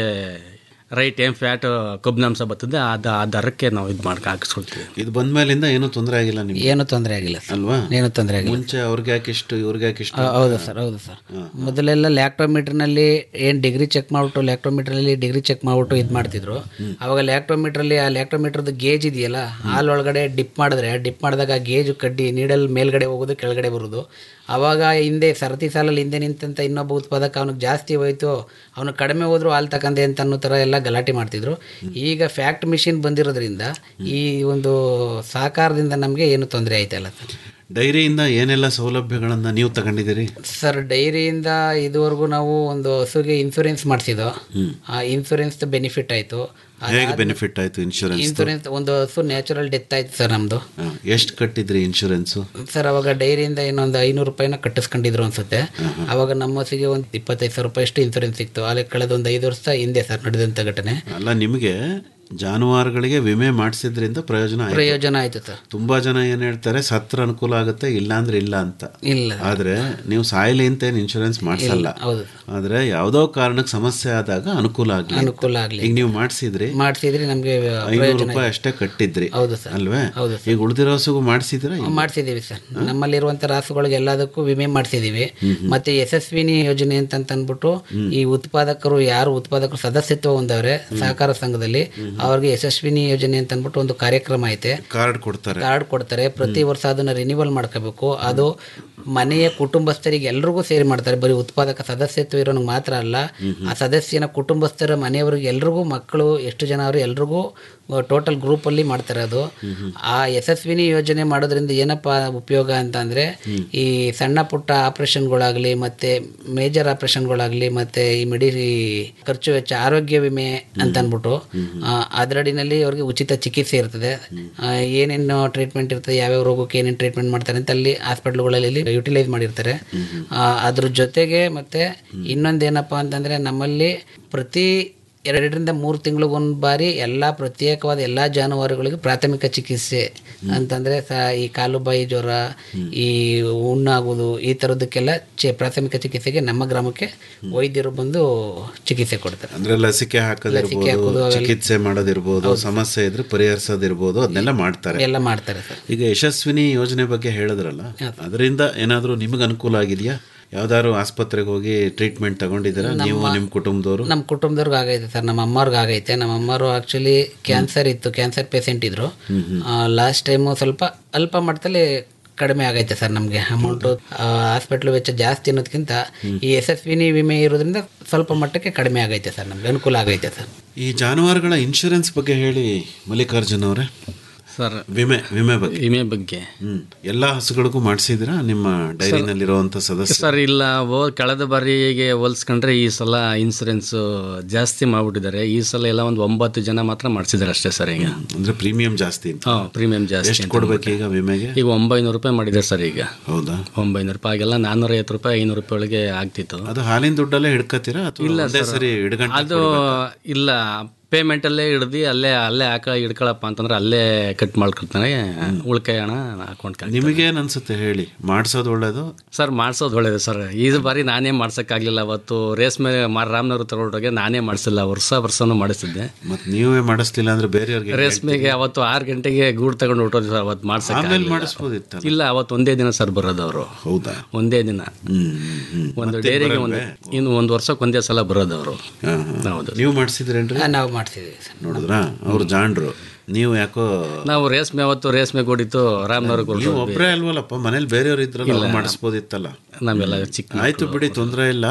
ರೈಟ್ ಏನು ಫ್ಯಾಟ್ ಕಬ್ಬಿನಾಂಶ ಬರ್ತದೆ ಅದು ಆ ದರಕ್ಕೆ ನಾವು ಇದು ಮಾಡ್ಕೊ ಹಾಕಿಸ್ಕೊಳ್ತೀವಿ ಇದು ಬಂದ ಮೇಲಿಂದ ಏನೂ ತೊಂದರೆ ಆಗಿಲ್ಲ ನಿಮ್ಗೆ ಏನು ತೊಂದರೆ ಆಗಿಲ್ಲ ಸರ್ ಅಲ್ವಾ ಏನು ತೊಂದರೆ ಆಗಿಲ್ಲ ಮುಂಚೆ ಅವ್ರಿಗೆ ಯಾಕಿಷ್ಟು ಇವ್ರಿಗೆ ಯಾಕಿಷ್ಟು ಆ, ಹೌದು ಸರ್ ಹೌದು ಸರ್ ಮೊದಲೆಲ್ಲ ಲ್ಯಾಕ್ಟೋಮೀಟರ್ನಲ್ಲಿ ಏನು ಡಿಗ್ರಿ ಚೆಕ್ ಮಾಡಿಬಿಟ್ಟು ಲ್ಯಾಕ್ಟೋಮೀಟರ್ನಲ್ಲಿ ಡಿಗ್ರಿ ಚೆಕ್ ಮಾಡಿಬಿಟ್ಟು ಇದು ಮಾಡ್ತಿದ್ರು ಅವಾಗ ಲ್ಯಾಕ್ಟೋಮೀಟ್ರಲ್ಲಿ ಆ ಲ್ಯಾಕ್ಟೋಮೀಟರ್ದು ಗೇಜ್ ಇದೆಯಲ್ಲ ಹಾಲೊಳಗಡೆ ಡಿಪ್ ಮಾಡಿದ್ರೆ ಡಿಪ್ ಮಾಡಿದಾಗ ಆ ಗೇಜು ಕಡ್ಡಿ ನೀಡಲ್ ಮೇಲ್ಗಡೆ ಹೋಗೋದು ಕೆಳಗಡೆ ಬರೋದು ಅವಾಗ ಹಿಂದೆ ಸರತಿ ಸಾಲಲ್ಲಿ ಹಿಂದೆ ನಿಂತಂತ ಇನ್ನೊಬ್ಬ ಉತ್ಪಾದಕ ಅವನಿಗೆ ಜಾಸ್ತಿ ಹೋಯ್ತು ಅವನು ಕಡಿಮೆ ಹೋದ್ರು ಹಾಲು ತಕಂದೆ ಅಂತ ಅನ್ನೋ ಥರ ಎಲ್ಲ ಗಲಾಟೆ ಮಾಡ್ತಿದ್ರು ಈಗ ಫ್ಯಾಕ್ಟ್ ಮಿಷಿನ್ ಬಂದಿರೋದ್ರಿಂದ ಈ ಒಂದು ಸಹಕಾರದಿಂದ ನಮಗೆ ಏನು ತೊಂದರೆ ಆಯ್ತಲ್ಲ ಸರ್ ಡೈರಿಯಿಂದ ಏನೆಲ್ಲ ಸೌಲಭ್ಯಗಳನ್ನ ನೀವು ತಗೊಂಡಿದ್ದೀರಿ ಸರ್ ಡೈರಿಯಿಂದ ಇದುವರೆಗೂ ನಾವು ಒಂದು ಹಸುಗೆ ಇನ್ಸೂರೆನ್ಸ್ ಮಾಡಿಸಿದ್ದು ಆ ಇನ್ಸೂರೆನ್ಸ್ ಬೆನಿಫಿಟ್ ಆಯಿತು ಹೇಗೆ ಬೆನಿಫಿಟ್ ಆಯ್ತು ಇನ್ಶೂರೆನ್ಸ್ ಇನ್ಸೂರೆನ್ಸ್ ಒಂದು ಹಸು ನ್ಯಾಚುರಲ್ ಡೆತ್ ಆಯ್ತು ಸರ್ ನಮ್ಮದು ಎಷ್ಟು ಕಟ್ಟಿದ್ರಿ ಇನ್ಶೂರೆನ್ಸು ಸರ್ ಅವಾಗ ಡೈರಿಯಿಂದ ಇನ್ನೊಂದು ಐನೂರು ರೂಪಾಯಿನ ಕಟ್ಟಿಸ್ಕೊಂಡಿದ್ರು ಅನ್ಸುತ್ತೆ ಅವಾಗ ನಮ್ಮ ಹಸುಗೆ ಒಂದು ಇಪ್ಪತ್ತೈದು ಸಾವಿರ ರೂಪಾಯಿ ಅಷ್ಟು ಇನ್ಸೂರೆನ್ಸ್ ಸಿಕ್ತು ಅಲ್ಲಿ ಕಳೆದ ಒಂದು ಐದು ವರ್ಷ ಹಿಂದೆ ಸರ್ ನಡೆದಂಥ ಘಟನೆ ಅಲ್ಲ ನಿಮಗೆ ಜಾನುವಾರುಗಳಿಗೆ ವಿಮೆ ಮಾಡಿಸಿದ್ರಿಂದ ಪ್ರಯೋಜನ ಆಯ್ತು ಪ್ರಯೋಜನ ಆಯ್ತು ಸರ್ ತುಂಬಾ ಜನ ಏನ್ ಹೇಳ್ತಾರೆ ಸತ್ರ ಅನುಕೂಲ ಆಗುತ್ತೆ ಇಲ್ಲ ಅಂದ್ರೆ ಇಲ್ಲ ಅಂತ ಇಲ್ಲ ಆದ್ರೆ ನೀವು ಸಾಯಲಿ ಅಂತ ಏನು ಇನ್ಶೂರೆನ್ಸ್ ಮಾಡಿಸಲ್ಲ ಇಲ್ಲ, ಹೌದು. ಆದ್ರೆ ಯಾವ್ದೋ ಕಾರಣಕ್ಕೆ ಸಮಸ್ಯೆ ಆದಾಗ ಅನುಕೂಲ ಆಗ್ಲಿ ಅಂತ. ಅನುಕೂಲ ಆಗ್ಲಿ ಈಗ ನೀವು ಮಾಡಿಸಿದ್ರಿ ಮಾಡಿಸಿದ್ರೆ ನಮಗೆ ಐನೂರು ರೂಪಾಯಿ ಅಷ್ಟೇ ಕಟ್ಟಿದ್ರಿ ಹೌದು ಸರ್ ಅಲ್ವೇ ಹೌದು ಈಗ ಉಳಿದಿರೋ ಹಸುಗೂ ಮಾಡಿಸಿದ್ರ ಮಾಡಿಸಿದ್ದೀವಿ ಸರ್ ನಮ್ಮಲ್ಲಿರುವಂಥ ರಾಸುಗಳಿಗೆ ಎಲ್ಲದಕ್ಕೂ ವಿಮೆ ಮಾಡಿಸಿದ್ದೀವಿ ಮತ್ತೆ ಯಶಸ್ವಿನಿ ಯೋಜನೆ ಅಂತ ಅಂದ್ಬಿಟ್ಟು ಈ ಉತ್ಪಾದಕರು ಯಾರು ಉತ್ಪಾದಕರು ಸದಸ್ಯತ್ವ ಹೊಂದವ್ರೆ ಸಹಕಾರ ಸಂಘದಲ್ಲಿ ಅವ್ರಿಗೆ ಯಶಸ್ವಿನಿ ಯೋಜನೆ ಅಂತ ಅಂದ್ಬಿಟ್ಟು ಒಂದು ಕಾರ್ಯಕ್ರಮ ಐತೆ ಕಾರ್ಡ್ ಕೊಡ್ತಾರೆ ಕಾರ್ಡ್ ಕೊಡ್ತಾರೆ ಪ್ರತಿ ವರ್ಷ ಅದನ್ನ ರಿನಿವಲ್ ಮಾಡ್ಕೋಬೇಕು ಅದು ಮನೆಯ ಕುಟುಂಬಸ್ಥರಿಗೆ ಎಲ್ರಿಗೂ ಸೇರಿ ಮಾಡ್ತಾರೆ ಬರೀ ಉತ್ಪಾದಕ ಸದಸ್ಯತ್ವ ಇರೋನಿಗೆ ಮಾತ್ರ ಅಲ್ಲ ಆ ಸದಸ್ಯನ ಕುಟುಂಬಸ್ಥರ ಮನೆಯವರಿಗೆ ಎಲ್ರಿಗೂ ಮಕ್ಕಳು ಎಷ್ಟು ಜನ ಅವರು ಎಲ್ರಿಗೂ ಟೋಟಲ್ ಗ್ರೂಪಲ್ಲಿ ಮಾಡ್ತಾರೆ ಅದು ಆ ಯಶಸ್ವಿನಿ ಯೋಜನೆ ಮಾಡೋದ್ರಿಂದ ಏನಪ್ಪ ಉಪಯೋಗ ಅಂತ ಅಂದರೆ ಈ ಸಣ್ಣ ಪುಟ್ಟ ಆಪ್ರೇಷನ್ಗಳಾಗಲಿ ಮತ್ತು ಮೇಜರ್ ಆಪ್ರೇಷನ್ಗಳಾಗಲಿ ಮತ್ತು ಈ ಮೆಡಿ ಖರ್ಚು ವೆಚ್ಚ ಆರೋಗ್ಯ ವಿಮೆ ಅಂತ ಅಂದ್ಬಿಟ್ಟು ಆ, ಅದರಡಿನಲ್ಲಿ ಅವ್ರಿಗೆ ಉಚಿತ ಚಿಕಿತ್ಸೆ ಇರ್ತದೆ ಆ, ಏನೇನು ಟ್ರೀಟ್ಮೆಂಟ್ ಇರ್ತದೆ ಯಾವ್ಯಾವ ರೋಗಕ್ಕೆ ಏನೇನು ಟ್ರೀಟ್ಮೆಂಟ್ ಮಾಡ್ತಾರೆ ಅಂತ ಅಲ್ಲಿ ಹಾಸ್ಪಿಟ್ಲ್ಗಳಲ್ಲಿ ಯುಟಿಲೈಸ್ ಮಾಡಿರ್ತಾರೆ ಆ, ಅದ್ರ ಜೊತೆಗೆ ಮತ್ತೆ ಇನ್ನೊಂದೇನಪ್ಪ ಅಂತಂದರೆ ನಮ್ಮಲ್ಲಿ ಪ್ರತಿ ಎರಡರಿಂದ ಮೂರು ತಿಂಗಳಿಗೊಂದು ಬಾರಿ ಎಲ್ಲ ಪ್ರತ್ಯೇಕವಾದ ಎಲ್ಲ ಜಾನುವಾರುಗಳಿಗೂ ಪ್ರಾಥಮಿಕ ಚಿಕಿತ್ಸೆ ಅಂತಂದರೆ ಸ ಈ ಕಾಲು ಬಾಯಿ ಜ್ವರ ಈ ಹುಣ್ಣಾಗೋದು ಈ ಥರದಕ್ಕೆಲ್ಲ ಚಿ ಪ್ರಾಥಮಿಕ ಚಿಕಿತ್ಸೆಗೆ ನಮ್ಮ ಗ್ರಾಮಕ್ಕೆ ವೈದ್ಯರು ಬಂದು ಚಿಕಿತ್ಸೆ ಕೊಡ್ತಾರೆ ಅಂದ್ರೆ ಲಸಿಕೆ ಲಸಿಕೆ ಹಾಕೋದಿರ್ಬೋದು ಹಾಕೋದು ಅವೆಲ್ಲ- ಚಿಕಿತ್ಸೆ ಮಾಡೋದಿರ್ಬೋದು ಸಮಸ್ಯೆ ಇದ್ರೆ ಪರಿಹರಿಸೋದಿರ್ಬೋದು ಅದನ್ನೆಲ್ಲ ಮಾಡ್ತಾರೆ ಎಲ್ಲ ಮಾಡ್ತಾರೆ ಸರ್ ಈಗ ಯಶಸ್ವಿನಿ ಯೋಜನೆ ಬಗ್ಗೆ ಹೇಳಿದ್ರಲ್ಲ ಅದರಿಂದ ಏನಾದರೂ ನಿಮಗೆ ಅನುಕೂಲ ಆಗಿದೆಯಾ ಯಾವ್ದಾದ್ರು ಆಸ್ಪತ್ರೆಗೆ ಹೋಗಿ ಟ್ರೀಟ್ಮೆಂಟ್ ತಗೊಂಡಿದ್ದೀರಾ ನೀವು ನಿಮ್ಮ ಕುಟುಂಬದವರು ನಮ್ಮ ಕುಟುಂಬದವ್ರಿಗೆ ಆಗೈತೆ ಸರ್ ನಮ್ಮ ಅಮ್ಮವ್ರಿಗೆ ಆಗೈತೆ ನಮ್ಮ ಅಮ್ಮರು ಆ್ಯಕ್ಚುಲಿ ಕ್ಯಾನ್ಸರ್ ಇತ್ತು ಕ್ಯಾನ್ಸರ್ ಪೇಷಂಟ್ ಇದ್ರು ಲಾಸ್ಟ್ ಟೈಮು ಸ್ವಲ್ಪ ಅಲ್ಪ ಮಟ್ಟದಲ್ಲಿ ಕಡಿಮೆ ಆಗೈತೆ ಸರ್ ನಮಗೆ ಅಮೌಂಟು ಹಾಸ್ಪಿಟ್ಲ್ ವೆಚ್ಚ ಜಾಸ್ತಿ ಅನ್ನೋದಕ್ಕಿಂತ ಈ ಯಶಸ್ವಿನಿ ವಿಮೆ ಇರೋದ್ರಿಂದ ಸ್ವಲ್ಪ ಮಟ್ಟಕ್ಕೆ ಕಡಿಮೆ ಆಗೈತೆ ಸರ್ ನಮ್ಗೆ ಅನುಕೂಲ ಆಗೈತೆ ಸರ್ ಈ ಜಾನುವಾರುಗಳ ಇನ್ಶೂರೆನ್ಸ್ ಬಗ್ಗೆ ಹೇಳಿ ಮಲ್ಲಿಕಾರ್ಜುನ್ ಅವರೇ ಸರ್ ವಿಮೆ ವಿಮೆ ಬಗ್ಗೆ ವಿಮೆ ಬಗ್ಗೆ ಹ್ಮ್ ಎಲ್ಲ ಹಸುಗಳಿಗೂ ಮಾಡಿಸಿದ್ರಾ ನಿಮ್ಮ ಡೈರಿನಲ್ಲಿರುವಂತ ಸದಸ್ಯ ಸರ್ ಇಲ್ಲ ಓ ಕಳೆದ ಬಾರಿಗೆ ಹೋಲಿಸ್ಕೊಂಡ್ರೆ ಈ ಸಲ ಇನ್ಸೂರೆನ್ಸ್ ಜಾಸ್ತಿ ಮಾಡ್ಬಿಟ್ಟಿದ್ದಾರೆ ಈ ಸಲ ಎಲ್ಲ ಒಂದು ಒಂಬತ್ತು ಜನ ಮಾತ್ರ ಮಾಡಿಸಿದ್ದಾರೆ ಅಷ್ಟೇ ಸರ್ ಈಗ ಅಂದ್ರೆ ಪ್ರೀಮಿಯಂ ಜಾಸ್ತಿ ಅಂತ ಹಾಂ ಪ್ರೀಮಿಯಂ ಜಾಸ್ತಿ ಎಷ್ಟು ಅಂತ ಕೊಡ್ಬೇಕು ಈಗ ವಿಮೆಗೆ ಈಗ ಒಂಬೈನೂರು ರೂಪಾಯಿ ಮಾಡಿದ್ದಾರೆ ಸರ್ ಈಗ ಹೌದಾ ಒಂಬೈನೂರು ರೂಪಾಯಿ ಆಗೆಲ್ಲ ನಾನ್ನೂರ ಐವತ್ತು ರೂಪಾಯಿ ಐನೂರು ರೂಪಾಯಿ ಒಳಗೆ ಆಗ್ತಿತ್ತು ಅದು ಹಾಲಿನ ದುಡ್ಡಲ್ಲೇ ಹಿಡ್ಕತ್ತೀರಾ ಅಥವಾ ಇಲ್ಲ ಒಂದೇ ಸರ್. ಸರಿ ಹಿಡ್ಗಂಟೆ ಅದು ಇಲ್ಲ ಪೇಮೆಂಟಲ್ಲೇ ಹಿಡ್ದು ಅಲ್ಲೇ ಅಲ್ಲೇ ಹಾಕ ಹಿಡ್ಕೊಳಪ್ಪ ಅಂತಂದ್ರೆ ಅಲ್ಲೇ ಕಟ್ ಮಾಡ್ಕೊಳ್ತಾನೆ ಉಳ್ಕಾಯಿ ಹಣ ಅಕೌಂಟ್ ನಿಮಗೇನು ಅನ್ಸುತ್ತೆ ಹೇಳಿ ಮಾಡಿಸೋದು ಒಳ್ಳೇದು ಸರ್ ಮಾಡಿಸೋದು ಒಳ್ಳೇದು ಸರ್ ಈ ಬಾರಿ ನಾನೇ ಮಾಡ್ಸೋಕ್ಕಾಗಲಿಲ್ಲ ಅವತ್ತು ರೇಸ್ಮೆ ಮಾರ್ ರಾಮನವರು ತಗೊಂಡೋಗಿ ನಾನೇ ಮಾಡಿಸಿಲ್ಲ ವರ್ಷ ವರ್ಷನೂ ಮಾಡಿಸಿದ್ದೆ ಮತ್ತೆ ನೀವೇ ಮಾಡಿಸ್ಲಿಲ್ಲ ಅಂದ್ರೆ ಬೇರೆಯವ್ರಿಗೆ ರೇಸ್ಮೆಗೆ ಅವತ್ತು ಆರು ಗಂಟೆಗೆ ಗೂಡ್ ತಗೊಂಡು ಹೊಟ್ಟೋದು ಸರ್ ಅವತ್ತು ಮಾಡ್ಸಕ್ಕೆ ಆಮೇಲೆ ಆಗ್ಲಿಲ್ಲ. ಮಾಡಿಸ್ಬೋದಿತ್ತಲ್ಲ ಇಲ್ಲ ಅವತ್ತು ಒಂದೇ ದಿನ ಸರ್ ಬರೋದು ಅವರು ಹೌದಾ ಒಂದೇ ದಿನ ಒಂದು ಮತ್ತೆ ಡೈರಿಗೆ ಒಂದು ಬರಲ್ವೇ? ಇನ್ನು ಒಂದು ವರ್ಷಕ್ಕೆ ಒಂದೇ ಸಲ ಬರೋದು ಅವರು ಹೌದು ನೀವು ಮಾಡಿಸಿದ್ರೇನ್ರಿ ನಾವು ಮಾಡ್ತಿದ್ದೀವಿ ಸರ್ ನೋಡಿದ್ರಾ ಅವ್ರು ಜಾಣ್ರು ನೀವು ಯಾಕೋ ನಾವು ರೇಸ್ಮೆ ಅವತ್ತು ರೇಸ್ಮೆ ಕೊಡಿತ್ತು ರಾಮನವ್ರಿಗೆ ನೀವು ಕೊಡ್ತೀವಿ. ಒಬ್ಬರೇ ಅಲ್ವಲ್ಲಪ್ಪ ಮನೇಲಿ ಬೇರೆಯವ್ರು ಇದ್ರಲ್ಲ ಇಲ್ಲ. ಅವ್ರು ಮಾಡಿಸ್ಬೋದಿತ್ತಲ್ಲ ನಾವೆಲ್ಲ ಚಿಕ್ಕ ಆಯ್ತು ಬಿಡಿ ತೊಂದರೆ ಇಲ್ಲ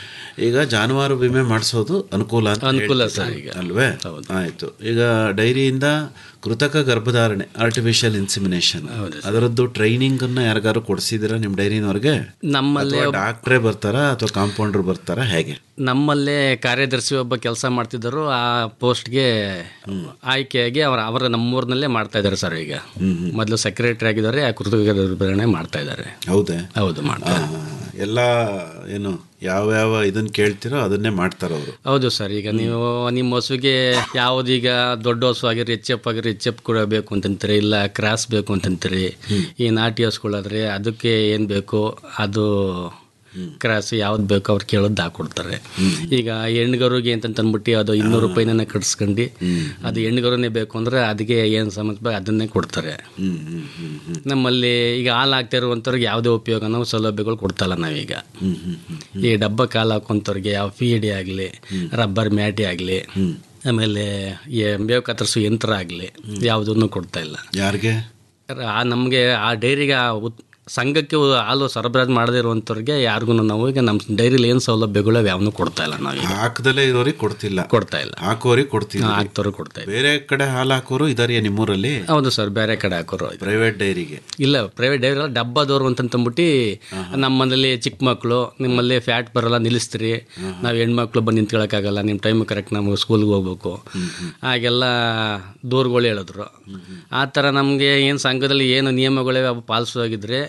ಈಗ ಜಾನುವಾರು ವಿಮೆ ಮಾಡಿಸೋದು ಅನುಕೂಲ ಅಂತ ಅನುಕೂಲ ಹೇಳ್ತೀರಾ? ಸರ್ ಈಗ. ಅಲ್ವೇ ಆಯ್ತು ಈಗ ಡೈರಿಯಿಂದ ಕೃತಕ ಗರ್ಭಧಾರಣೆ ಆರ್ಟಿಫಿಷಿಯಲ್ ಇನ್ಸಿಮಿನೇಷನ್ ಅದರದ್ದು ಟ್ರೈನಿಂಗ್ ಅನ್ನ ಯಾರಿಗಾರು ಕೊಡಿಸಿದಿರಾ ನಿಮ್ಮ ಡೈರಿನವ್ರಿಗೆ ನಮ್ಮಲ್ಲೇ ಒಬ್ಬ- ಡಾಕ್ಟ್ರೇ ಬರ್ತಾರಾ ಅಥವಾ ಕಾಂಪೌಂಡರ್ ಬರ್ತಾರಾ ಹೇಗೆ ನಮ್ಮಲ್ಲೇ ಕಾರ್ಯದರ್ಶಿ ಒಬ್ಬ ಕೆಲಸ ಮಾಡ್ತಿದ್ದರು ಆ ಪೋಸ್ಟ್ಗೆ ಆಯ್ಕೆಯಾಗಿ ಅವರ ಅವರ ನಮ್ಮೂರಿನಲ್ಲೇ ಮಾಡ್ತಾ ಇದ್ದಾರೆ ಸರ್ ಈಗ ಮೊದಲು ಸೆಕ್ರೆಟರಿ ಆಗಿದ್ದಾರೆ ಆ ಕೃತಕ ಗರ್ಭಧಾರಣೆ ಮಾಡ್ತಾ ಇದ್ದಾರೆ ಹೌದೇ ಹೌದು ಮಾಡ್ತಾರೆ ಎಲ್ಲ ಏನು ಯಾವ್ಯಾವ ಇದನ್ನ ಕೇಳ್ತಿರೋ ಅದನ್ನೇ ಮಾಡ್ತಾರ ಅವರು ಹೌದು ಸರ್ ಈಗ ನೀವು ನಿಮ್ಮ ಹಸುವಿಗೆ ಯಾವುದೀಗ ದೊಡ್ಡ ಹಸು ಆಗಿರಿ ಎಚ್ ಎಫ್ ಆಗಿರಿ ಎಚ್ ಎಫ್ ಕೂಡ ಬೇಕು ಅಂತಂತೀರಿ ಇಲ್ಲ ಕ್ರಾಸ್ ಬೇಕು ಅಂತಂತೀರಿ ಈ ನಾಟಿ ಹಸುಗಳಾದ್ರೆ ಅದಕ್ಕೆ ಏನು ಬೇಕು ಅದು ಕ್ರಾಸ್ ಯಾವ್ದು ಬೇಕೋ ಅವ್ರು ಕೇಳೋದು ಹಾಕೊಡ್ತಾರೆ ಈಗ ಹೆಣ್ಗರುಗೆ ಅಂತ ಅಂದ್ಬಿಟ್ಟು ಅದು ಇನ್ನೂರು ರೂಪಾಯಿನ ಕಟ್ಸ್ಕೊಂಡು ಅದು ಹೆಣ್ಗರುನೇ ಬೇಕು ಅಂದ್ರೆ ಅದಕ್ಕೆ ಏನು ಸಂಬಂಧ ಬೇಕು ಅದನ್ನೇ ಕೊಡ್ತಾರೆ ನಮ್ಮಲ್ಲಿ ಈಗ ಹಾಲು ಹಾಕ್ತಾ ಇರುವಂಥವ್ರಿಗೆ ಯಾವುದೇ ಉಪಯೋಗನೋ ಸೌಲಭ್ಯಗಳು ಕೊಡ್ತಲ್ಲ ನಾವೀಗ ಈ ಡಬ್ಬ ಕಾಲು ಹಾಕೋಂಥವ್ರಿಗೆ ಯಾವ ಫೀಡಿ ಆಗಲಿ ರಬ್ಬರ್ ಮ್ಯಾಟಿ ಆಗಲಿ ಆಮೇಲೆ ಈ ಮೇವು ಕತ್ತರಿಸೋ ಯಂತ್ರ ಆಗಲಿ ಯಾವುದನ್ನು ಕೊಡ್ತಾ ಇಲ್ಲ ಯಾರಿಗೆ ಆ ನಮಗೆ ಆ ಡೈರಿಗೆ ಆ ಉತ್ ಸಂಘಕ್ಕೆ ಹಾಲು ಸರಬರಾಜು ಮಾಡದೇ ಇರುವಂಥವ್ರಿಗೆ ಯಾರಿಗೂ ನಾವು ಈಗ ನಮ್ಮ ಡೈರಿಲಿ ಏನು ಸೌಲಭ್ಯಗಳು ಯಾವನ್ನೂ ಕೊಡ್ತಾ ಇಲ್ಲ ನಾವು ಈಗ ಹಾಕದಲ್ಲೇ ಇರೋರಿಗೆ ಕೊಡ್ತಿಲ್ಲ ಕೊಡ್ತಾ ಇಲ್ಲ ಹಾಕೋರಿಗೆ ಕೊಡ್ತಿಲ್ಲ ಹಾಕ್ತವ್ರು ಕೊಡ್ತಾ ಇಲ್ಲ ಬೇರೆ ಕಡೆ ಹಾಲು ಹಾಕೋರು ಇದಾರೆ ನಿಮ್ಮೂರಲ್ಲಿ ಹೌದು ಸರ್ ಬೇರೆ ಕಡೆ ಹಾಕೋರು ಪ್ರೈವೇಟ್ ಡೈರಿಗೆ ಇಲ್ಲ ಪ್ರೈವೇಟ್ ಡೈರಿ ಎಲ್ಲ ಡಬ್ಬದವ್ರು ಅಂತಂದ್ಬಿಟ್ಟು ನಮ್ಮಲ್ಲಿ ಚಿಕ್ಕ ಮಕ್ಕಳು ನಿಮ್ಮಲ್ಲಿ ಫ್ಯಾಟ್ ಬರಲ್ಲ ನಿಲ್ಲಿಸ್ತೀರಿ ನಾವು ಹೆಣ್ಮಕ್ಳು ಬಂದು ನಿಂತ್ಕೊಳ್ಳೋಕ್ಕಾಗಲ್ಲ ನಿಮ್ಮ ಟೈಮ್ ಕರೆಕ್ಟ್ ನಮಗೆ ಸ್ಕೂಲ್ಗೆ ಹೋಗ್ಬೇಕು ಹಾಗೆಲ್ಲ ದೂರುಗಳು ಹೇಳಿದ್ರು ಆ ಥರ ನಮಗೆ ಏನು ಸಂಘದಲ್ಲಿ ಏನು ನಿಯಮಗಳಿವೆ ಅವು ಪಾಲಿಸೋಗಿದ್ರೆ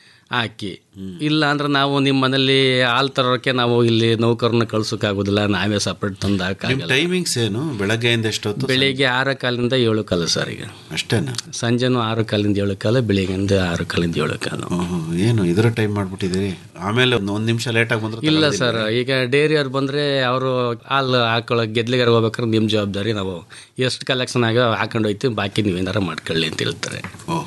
ಹಾಕಿ ಇಲ್ಲ ಅಂದ್ರೆ ನಾವು ನಿಮ್ಮ ಮನೇಲಿ ಹಾಲು ತರೋಕ್ಕೆ ನಾವು ಇಲ್ಲಿ ನೌಕರನ್ನ ಕಳ್ಸೋಕ್ಕಾಗೋದಿಲ್ಲ ನಾವೇ ಸಪ್ರೇಟ್ ತಂದು ನಿಮ್ಮ ಹಾಕಾಗಲ್ಲ ಟೈಮಿಂಗ್ಸ್ ಏನು ಬೆಳಗ್ಗೆಯಿಂದ ಎಷ್ಟೊತ್ತು ಬೆಳಿಗ್ಗೆ ಆರು ಕಾಲಿಂದ ಏಳು ಕಾಲ ಸರ್ ಈಗ ಅಷ್ಟೇನಾ ಸಂಜೆನೂ ಆರು ಕಾಲಿಂದ ಏಳು ಕಾಲ ಬೆಳಿಗ್ಗೆಯಿಂದ ಆರು ಕಾಲಿಂದ ಏಳು ಕಾಲ ಏನು ಇದರ ಟೈಮ್ ಮಾಡ್ಬಿಟ್ಟಿದ್ದೀರಿ ಆಮೇಲೆ ಒಂದು ಒಂದು ನಿಮಿಷ ಲೇಟಾಗಿ ಬಂದ್ರೆ ಇಲ್ಲ ತಗೊಳ್ಳೋದಿಲ್ವಾ? ಸರ್ ಈಗ ಡೈರಿ ಅವ್ರು ಬಂದರೆ ಅವರು ಹಾಲು ಹಾಕೊಳ್ಳೋಕೆ ಗೆದ್ಲಿಗಾರ ಹೋಗ್ಬೇಕಾದ್ರೆ ನಿಮ್ಮ ಜವಾಬ್ದಾರಿ ನಾವು ಎಷ್ಟು ಕಲೆಕ್ಷನ್ ಆಗ ಹಾಕೊಂಡು ಹೋಯ್ತೀವಿ ಬಾಕಿ ನೀವೇನಾರ ಮಾಡ್ಕೊಳ್ಳಿ ಅಂತ ಹೇಳ್ತಾರೆ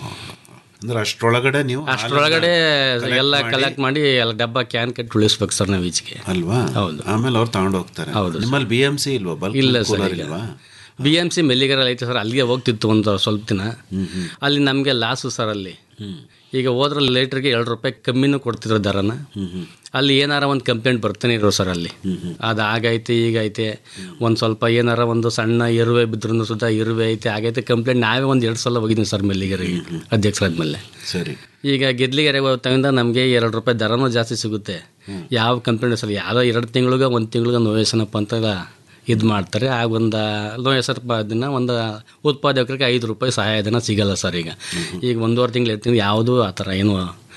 ಅಂದ್ರೆ ಅಷ್ಟರೊಳಗಡೆ ನೀವು ಅಷ್ಟರೊಳಗಡೆ collect ಎಲ್ಲ ಮಾಡಿ- ಕಲೆಕ್ಟ್ ಮಾಡಿ ಎಲ್ಲ ಡಬ್ಬ ಕ್ಯಾನ್ ಕಟ್ಟಿ ಉಳಿಸ್ಬೇಕು ಸರ್ ನಾವು ಈಚೆಗೆ ಅಲ್ವಾ ಹೌದು ಆಮೇಲೆ ಅವ್ರು ತಗೊಂಡು ಹೋಗ್ತಾರೆ ಹೌದು ನಿಮ್ಮಲ್ಲಿ ಬಿ ಎಂ ಸಿ ಇಲ್ವಾ ಬಲ್ಕ್ ಇಲ್ಲ ಸರ್ ಕೂಲರ್ ಈಗ ಇಲ್ವಾ ಬಿ ಎಮ್ ಸಿ ಮೆಲ್ಲಿಗರಲ್ಲಿ ಐತೆ ಸರ್ ಅಲ್ಲಿಗೆ ಹೋಗ್ತಿತ್ತು ಒಂದು ಸ್ವಲ್ಪ ದಿನ ಅಲ್ಲಿ ನಮಗೆ ಲಾಸು ಸರ್ ಅಲ್ಲಿ ಈಗ ಹೋದ್ರೆ ಲೀಟ್ರಿಗೆ ಎರಡು ರೂಪಾಯಿ ಕಮ್ಮಿನೂ ಕೊಡ್ತಿದ್ರು ದರನ ಅಲ್ಲಿ ಏನಾರ ಒಂದು ಕಂಪ್ಲೇಂಟ್ ಬರ್ತಾನೆ ಇರೋ ಸರ್ ಅಲ್ಲಿ ಅದು ಆಗೈತೆ ಈಗೈತೆ ಒಂದು ಸ್ವಲ್ಪ ಏನಾರ ಒಂದು ಸಣ್ಣ ಇರುವೆ ಬಿದ್ರೂ ಸುದ್ದ ಇರುವೆ ಐತೆ ಆಗೈತೆ ಕಂಪ್ಲೇಂಟ್ ನಾವೇ ಒಂದು ಎರಡು ಸಲ ಹೋಗಿದ್ದೀನಿ ಸರ್ ಮೆಲ್ಲಿಗೆರೆಗೆ ಅಧ್ಯಕ್ಷರಾದ್ಮೇಲೆ ಸರಿ ಈಗ ಗೆದ್ಲಿಗೆರೆಗೆ ಹೋಗ್ತಾಗಿಂದ ನಮಗೆ ಎರಡು ರೂಪಾಯಿ ದರನೂ ಜಾಸ್ತಿ ಸಿಗುತ್ತೆ ಯಾವ ಕಂಪ್ಲೇಂಟ್ ಸಲ ಯಾವುದೋ ಎರಡು ತಿಂಗಳಿಗೆ ಒಂದು ತಿಂಗಳಿಗೆ ನೋವೇಸನಪ್ಪ ಅಂತ ಇದು ಮಾಡ್ತಾರೆ ಆಗ ಒಂದು ನೋವೇಸರ್ ದಿನ ಒಂದು ಉತ್ಪಾದಕರಿಗೆ ಐದು ರೂಪಾಯಿ ಸಹಾಯಧನ ಸಿಗಲ್ಲ ಸರ್ ಈಗ ಈಗ ಒಂದೂವರೆ ತಿಂಗಳು ಇರ್ತೀನಿ ಯಾವುದೂ ಆ ಥರ ಏನು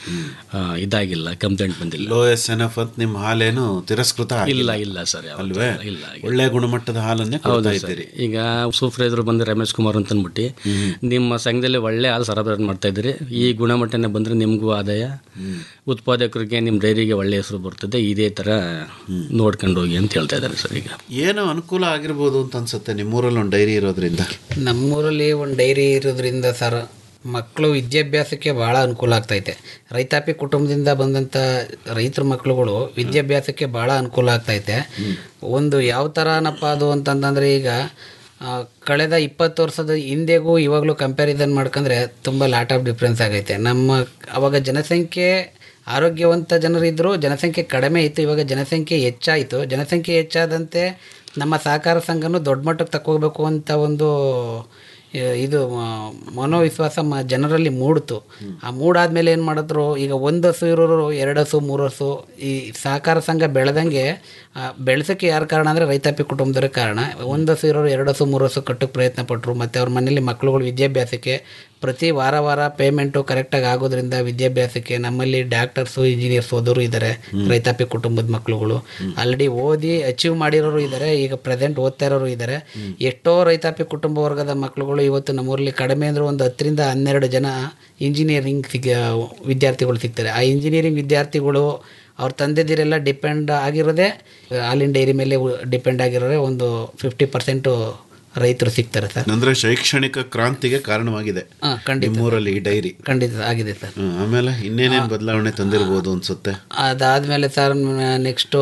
ಆ, ಇದಾಗಿಲ್ಲ ಕಂಪ್ಲೇಂಟ್ ಬಂದಿಲ್ಲ ಲೋ ಎಸ್ ಎನ್ ಎಫ್ ಅಂತ ನಿಮ್ಮ ಹಾಲೇನು ತಿರಸ್ಕೃತ ಆಗಿಲ್ಲ. ಇಲ್ಲ ಇಲ್ಲ ಸರ್ ಯಾವತ್ತೂ ಅಲ್ವೇ ಇಲ್ಲ ಒಳ್ಳೆ ಗುಣಮಟ್ಟದ ಹಾಲನ್ನೇ ಹೌದು ಕೊಡ್ತಾ ಸರ್ ಇದ್ದೀರಿ ಈಗ ಸೂಪ್ರೈಸರು ಬಂದು ರಮೇಶ್ ಕುಮಾರ್ ಅಂತ ಅಂದ್ಬಿಟ್ಟು ನಿಮ್ಮ ಸಂಘದಲ್ಲಿ ಒಳ್ಳೆ ಹಾಲು ಸರಬರಾಜು ಮಾಡ್ತಾ ಇದ್ದೀರಿ ಈ ಗುಣಮಟ್ಟನೇ ಬಂದರೆ ನಿಮಗೂ ಆದಾಯ ಉತ್ಪಾದಕರಿಗೆ ನಿಮ್ಮ ಡೈರಿಗೆ ಒಳ್ಳೆ ಹೆಸರು ಬರ್ತದೆ ಇದೇ ಥರ ನೋಡ್ಕೊಂಡು ಹೋಗಿ ಅಂತ ಹೇಳ್ತಾ ಇದ್ದಾರೆ ಸರ್ ಈಗ ಏನೋ ಅನುಕೂಲ ಆಗಿರ್ಬೋದು ಅಂತ ಅನ್ಸುತ್ತೆ ನಿಮ್ಮೂರಲ್ಲಿ ಒಂದು ಡೈರಿ ಇರೋದ್ರಿಂದ ನಮ್ಮೂರಲ್ಲಿ ಒಂದು ಡೈರಿ ಇರೋದ್ರಿಂದ ಸರ್ ಮಕ್ಕಳು ವಿದ್ಯಾಭ್ಯಾಸಕ್ಕೆ ಭಾಳ ಅನುಕೂಲ ಆಗ್ತೈತೆ ರೈತಾಪಿ ಕುಟುಂಬದಿಂದ ಬಂದಂಥ ರೈತರ ಮಕ್ಕಳುಗಳು ವಿದ್ಯಾಭ್ಯಾಸಕ್ಕೆ ಭಾಳ ಅನುಕೂಲ ಆಗ್ತೈತೆ ಒಂದು ಯಾವ ಥರನಪ್ಪ ಅದು ಅಂತಂತಂದರೆ ಈಗ ಆ, ಕಳೆದ ಇಪ್ಪತ್ತು ವರ್ಷದ ಹಿಂದೆಗೂ ಇವಾಗಲೂ ಕಂಪ್ಯಾರಿಸನ್ ಮಾಡ್ಕೊಂಡ್ರೆ ತುಂಬ ಲಾಟ್ ಆಫ್ ಡಿಫ್ರೆನ್ಸ್ ಆಗೈತೆ ನಮ್ಮ ಅವಾಗ ಜನಸಂಖ್ಯೆ ಆರೋಗ್ಯವಂತ ಜನರಿದ್ದರು ಜನಸಂಖ್ಯೆ ಕಡಿಮೆ ಇತ್ತು ಇವಾಗ ಜನಸಂಖ್ಯೆ ಹೆಚ್ಚಾಯಿತು ಜನಸಂಖ್ಯೆ ಹೆಚ್ಚಾದಂತೆ ನಮ್ಮ ಸಹಕಾರ ಸಂಘನೂ ದೊಡ್ಡ ಮಟ್ಟಕ್ಕೆ ತಗೋಬೇಕು ಅಂತ ಒಂದು ಆ, ಇದು ಮ- ಮನೋವಿಶ್ವಾಸ ಮ ಜನರಲ್ಲಿ ಮೂಡ್ತು ಆ ಮೂಡಾದ್ಮೇಲೆ ಏನು ಮಾಡಿದ್ರು ಈಗ ಒಂದು ಹಸು ಇರೋರು ಎರಡು ಹಸು ಮೂರು ಹಸು ಈ ಸಹಕಾರ ಸಂಘ ಬೆಳೆದಂಗೆ ಆ, ಬೆಳ್ಸೋಕ್ಕೆ ಯಾರು ಕಾರಣ ಅಂದರೆ ರೈತಾಪಿ ಕುಟುಂಬದವರೇ ಕಾರಣ ಒಂದು ಹಸು ಇರೋರು ಎರಡು ಹಸು ಮೂರು ಹಸು ಕಟ್ಟಕ್ಕೆ ಪ್ರಯತ್ನ ಪಟ್ಟರು ಮತ್ತು ಅವ್ರ ಮನೇಲಿ ಮಕ್ಕಳುಗಳು ವಿದ್ಯಾಭ್ಯಾಸಕ್ಕೆ ಪ್ರತಿ ವಾರ ವಾರ ಪೇಮೆಂಟು ಕರೆಕ್ಟಾಗಿ ಆಗೋದ್ರಿಂದ ವಿದ್ಯಾಭ್ಯಾಸಕ್ಕೆ ನಮ್ಮಲ್ಲಿ ಡಾಕ್ಟರ್ಸು ಇಂಜಿನಿಯರ್ಸ್ ಓದೋರು ಇದ್ದಾರೆ ರೈತಾಪಿ ಕುಟುಂಬದ ಮಕ್ಕಳುಗಳು ಆಲ್ರೆಡಿ ಓದಿ ಅಚೀವ್ ಮಾಡಿರೋರು ಇದ್ದಾರೆ ಈಗ ಪ್ರೆಸೆಂಟ್ ಓದ್ತಾ ಇರೋರು ಇದ್ದಾರೆ ಎಷ್ಟೋ ರೈತಾಪಿ ಕುಟುಂಬ ವರ್ಗದ ಮಕ್ಕಳುಗಳು ಇವತ್ತು ನಮ್ಮೂರಲ್ಲಿ ಕಡಿಮೆ ಅಂದ್ರೆ ಒಂದು ಹತ್ತರಿಂದ ಹನ್ನೆರಡು ಜನ ಇಂಜಿನಿಯರಿಂಗ್ ಸಿಗ ವಿದ್ಯಾರ್ಥಿಗಳು ಸಿಗ್ತಾರೆ ಆ ಇಂಜಿನಿಯರಿಂಗ್ ವಿದ್ಯಾರ್ಥಿಗಳು ಅವ್ರ ತಂದೆದಿರೆಲ್ಲ ಡಿಪೆಂಡ್ ಆಗಿರೋದೇ ಹಾಲಿನ ಡೈರಿ ಮೇಲೆ ಡಿಪೆಂಡ್ ಆಗಿರೋದೇ ಒಂದು ಫಿಫ್ಟಿ ಪರ್ಸೆಂಟು ರೈತರು ಸಿಗ್ತಾರೆ ಸರ್ ಅಂದ್ರೆ ಶೈಕ್ಷಣಿಕ ಕ್ರಾಂತಿಗೆ ಕಾರಣವಾಗಿದೆ ಹಾ, ಖಂಡಿತ. ನಿಮ್ಮೂರಲ್ಲಿ ಈ ಡೈರಿ ಖಂಡಿತ ಆಗಿದೆ ಸರ್ ಹ್ಮ್, ಆಮೇಲೆ ಇನ್ನೇನೇನು ಬದಲಾವಣೆ ತಂದಿರ್ಬೋದು ಅನ್ಸುತ್ತೆ ಅದಾದಮೇಲೆ ಸರ್ ನೆಕ್ಸ್ಟು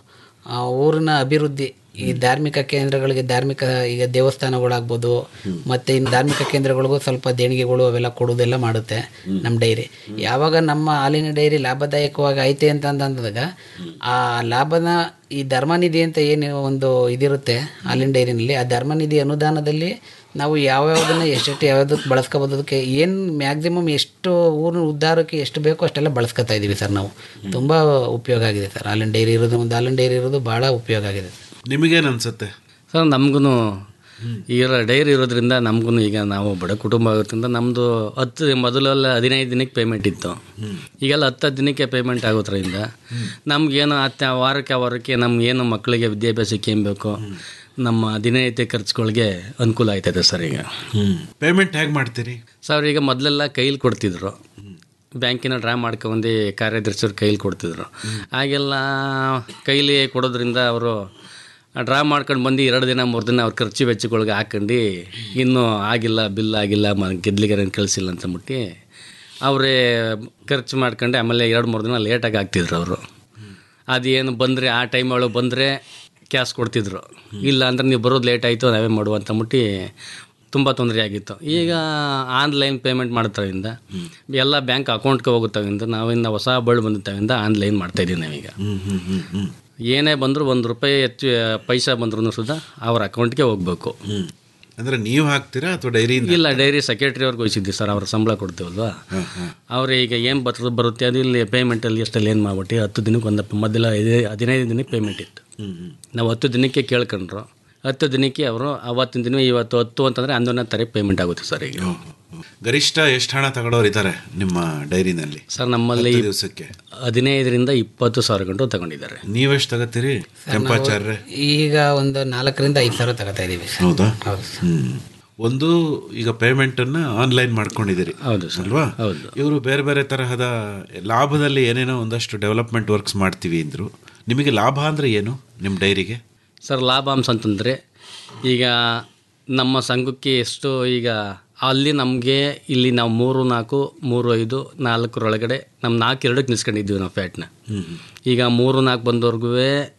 ಊರಿನ ಅಭಿವೃದ್ಧಿ ಈ ಧಾರ್ಮಿಕ ಕೇಂದ್ರಗಳಿಗೆ ಧಾರ್ಮಿಕ ಈಗ ದೇವಸ್ಥಾನಗಳಾಗ್ಬೋದು ಮತ್ತು ಇನ್ನು ಧಾರ್ಮಿಕ ಕೇಂದ್ರಗಳಿಗೂ ಸ್ವಲ್ಪ ದೇಣಿಗೆಗಳು ಅವೆಲ್ಲ ಕೊಡೋದೆಲ್ಲ ಮಾಡುತ್ತೆ ನಮ್ಮ ಡೈರಿ ಯಾವಾಗ ನಮ್ಮ ಹಾಲಿನ ಡೈರಿ ಲಾಭದಾಯಕವಾಗಿ ಐತೆ ಅಂತ ಅಂದಾಗ ಆ ಲಾಭನ ಈ ಧರ್ಮನಿಧಿ ಅಂತ ಏನು ಒಂದು ಇದಿರುತ್ತೆ ಹಾಲಿನ ಡೈರಿನಲ್ಲಿ ಆ ಧರ್ಮನಿಧಿ ಅನುದಾನದಲ್ಲಿ ನಾವು ಯಾವ್ಯಾವುದನ್ನ ಎಷ್ಟೆಷ್ಟು ಯಾವ್ಯಾವ್ದಕ್ಕೆ ಬಳಸ್ಕೋಬೋದಕ್ಕೆ ಏನು ಮ್ಯಾಕ್ಸಿಮಮ್ ಎಷ್ಟು ಊರಿನ ಉದ್ಧಾರಕ್ಕೆ ಎಷ್ಟು ಬೇಕೋ ಅಷ್ಟೆಲ್ಲ ಬಳಸ್ಕೊತಾ ಇದ್ದೀವಿ ಸರ್ ನಾವು ತುಂಬ ಉಪಯೋಗ ಆಗಿದೆ ಸರ್ ಹಾಲಿನ ಡೈರಿ ಇರೋದು ಒಂದು ಹಾಲಿನ ಡೈರಿ ಇರೋದು ಭಾಳ ಉಪಯೋಗ ಆಗಿದೆ ನಿಮಗೇನು ಅನ್ಸುತ್ತೆ ಸರ್ ನಮಗೂ ಈಗ ಡೈರಿ ಇರೋದ್ರಿಂದ ನಮಗೂ ಈಗ ನಾವು ಬಡ ಕುಟುಂಬ ಆಗೋದ್ರಿಂದ ನಮ್ಮದು ಹತ್ತು ಮೊದಲೆಲ್ಲ ಹದಿನೈದು ದಿನಕ್ಕೆ ಪೇಮೆಂಟ್ ಇತ್ತು ಈಗೆಲ್ಲ ಹತ್ತು ಹತ್ತು ದಿನಕ್ಕೆ ಪೇಮೆಂಟ್ ಆಗೋದ್ರಿಂದ ನಮಗೇನು ಹತ್ತು ವಾರಕ್ಕೆ ಆ ವಾರಕ್ಕೆ ನಮಗೇನು ಮಕ್ಕಳಿಗೆ ವಿದ್ಯಾಭ್ಯಾಸಕ್ಕೆ ಏನು ಬೇಕೋ ನಮ್ಮ ದಿನನಿತ್ಯ ಖರ್ಚುಗಳಿಗೆ ಅನುಕೂಲ ಆಯ್ತದೆ ಸರ್ ಈಗ ಪೇಮೆಂಟ್ ಹೇಗೆ ಮಾಡ್ತೀರಿ ಸರ್ ಈಗ ಮೊದಲೆಲ್ಲ ಕೈಲಿ ಕೊಡ್ತಿದ್ರು ಬ್ಯಾಂಕಿನ ಡ್ರಾ ಮಾಡ್ಕೊಂಬಂದು ಕಾರ್ಯದರ್ಶಿಯವ್ರ ಕೈಲಿ ಕೊಡ್ತಿದ್ರು ಹಾಗೆಲ್ಲ ಕೈಲಿ ಕೊಡೋದ್ರಿಂದ ಅವರು ಡ್ರಾ ಮಾಡ್ಕೊಂಡು ಬಂದು ಎರಡು ದಿನ ಮೂರು ದಿನ ಅವ್ರ ಖರ್ಚು ವೆಚ್ಚಗಳಿಗೆ ಹಾಕೊಂಡು ಇನ್ನೂ ಆಗಿಲ್ಲ ಬಿಲ್ ಆಗಿಲ್ಲ ಮ ಗೆದ್ಲಿಗೆ ಕಳಿಸಿಲ್ಲ ಅಂತಂದ್ಬಿಟ್ಟು ಅವರೇ ಖರ್ಚು ಮಾಡ್ಕೊಂಡು ಆಮೇಲೆ ಎರಡು ಮೂರು ದಿನ ಲೇಟಾಗಿ ಆಗ್ತಿದ್ರು ಅವರು ಅದೇನು ಬಂದರೆ ಆ ಟೈಮ್ ಒಳಗೆ ಬಂದರೆ ಕ್ಯಾಶ್ ಕೊಡ್ತಿದ್ರು ಇಲ್ಲ ಅಂದ್ರೆ ನೀವು ಬರೋದು ಲೇಟ್ ಆಯಿತು ನಾವೇ ಮಾಡುವ ಅಂತಂದ್ಬಿಟ್ಟು ತುಂಬ ತೊಂದರೆ ಆಗಿತ್ತು ಈಗ ಆನ್ಲೈನ್ ಪೇಮೆಂಟ್ ಮಾಡ್ತಾವಿಂದ ಎಲ್ಲ ಬ್ಯಾಂಕ್ ಅಕೌಂಟ್ಗೆ ಹೋಗುತ್ತಾವಿಂದ ನಾವಿಂದ ಹೊಸ ಬಳ್ಳು ಬಂದಿದ್ದಾವಿಂದ ಆನ್ಲೈನ್ ಮಾಡ್ತಾಯಿದ್ದೀವಿ ನಾವೀಗ ಏನೇ ಬಂದರೂ ಒಂದು ರೂಪಾಯಿ ಹೆಚ್ಚು ಪೈಸಾ ಬಂದ್ರೂ ಸುದಾ ಅವ್ರ ಅಕೌಂಟ್ಗೆ ಹೋಗ್ಬೇಕು ಅಂದ್ರೆ ನೀವು ಹಾಕ್ತೀರಾ ಅಥವಾ ಡೈರಿಯಿಂದ ಇಲ್ಲ ಡೈರಿ ಸೆಕ್ರೆಟರಿ ಅವ್ರಿಗೆ ವಹಿಸಿದ್ವಿ ಸರ್ ಅವ್ರ ಸಂಬಳ ಕೊಡ್ತೀವಲ್ವಾ ಅವ್ರು ಈಗ ಏನು ಬರ್ತದೆ ಬರುತ್ತೆ ಅದು ಇಲ್ಲಿ ಪೇಮೆಂಟಲ್ಲಿ ಎಷ್ಟಲ್ಲಿ ಏನು ಮಾಡ್ಬಿಟ್ಟು ಹತ್ತು ದಿನಕ್ಕೆ ಒಂದು ಮೊದಲ ಐದು ಹದಿನೈದು ದಿನಕ್ಕೆ ಪೇಮೆಂಟ್ ಇತ್ತು ನಾವು ಹತ್ತು ದಿನಕ್ಕೆ ಕೇಳ್ಕೊಂಡ್ರು ಹತ್ತು ದಿನಕ್ಕೆ ಅವರು ಅವತ್ತಿನ ದಿನ ಇವತ್ತು ಹತ್ತು ಅಂತಂದರೆ ಹನ್ನೊಂದನೇ ತಾರೀಕು ಪೇಮೆಂಟ್ ಆಗುತ್ತೆ ಸರ್ ಈಗ ಗರಿಷ್ಠ ಎಷ್ಟು ಹಣ ತಗೊಳ್ಳೋರು ಇದ್ದಾರೆ ನಿಮ್ಮ ಡೈರಿನಲ್ಲಿ ಸರ್ ನಮ್ಮಲ್ಲಿ ಹತ್ತು ದಿವಸಕ್ಕೆ ಹದಿನೈದರಿಂದ ಇಪ್ಪತ್ತು ಸಾವಿರ ಗಂಟು ತಗೊಂಡಿದ್ದಾರೆ ನೀವೆಷ್ಟು ತಗೋತೀರಿ ಕೆಂಪಾಚಾರ್ರೆ ಈಗ ಒಂದು ನಾಲ್ಕರಿಂದ ಐದು ಸಾವಿರ ತಗೋತಾ ಇದ್ದೀವಿ ಸರ್ ಹೌದಾ ಹೌದು ಹ್ಮ್ ಒಂದು ಈಗ ಪೇಮೆಂಟ್ ಅನ್ನ ಆನ್ಲೈನ್ ಮಾಡ್ಕೊಂಡಿದ್ದೀರಿ ಹೌದು ಅಲ್ವಾ ಹೌದು ಇವರು ಬೇರೆ ಬೇರೆ ತರಹದ ಲಾಭದಲ್ಲಿ ಏನೇನೋ ಒಂದಷ್ಟು ಡೆವಲಪ್ಮೆಂಟ್ ವರ್ಕ್ಸ್ ಮಾಡ್ತೀವಿ ಅಂದ್ರು ನಿಮಗೆ ಲಾಭ ಅಂದ್ರೆ ಏನು ನಿಮ್ಮ ಡೈರಿಗೆ ಸರ್ ಲಾಭಾಂಶ ಅಂತಂದರೆ ಈಗ ನಮ್ಮ ಸಂಘಕ್ಕೆ ಎಷ್ಟು ಈಗ ಅಲ್ಲಿ ನಮಗೆ ಇಲ್ಲಿ ನಾವು ಮೂರು ನಾಲ್ಕು ಮೂರು ಐದು ನಾಲ್ಕರೊಳಗಡೆ ನಮ್ಮ ನಾಲ್ಕು ಎರಡಕ್ಕೆ ನಿಲ್ಸ್ಕೊಂಡಿದ್ದೀವಿ ನಾವು ಫ್ಯಾಟ್ನ ಈಗ ಮೂರು ನಾಲ್ಕು ಬಂದವ್ರಿಗೂ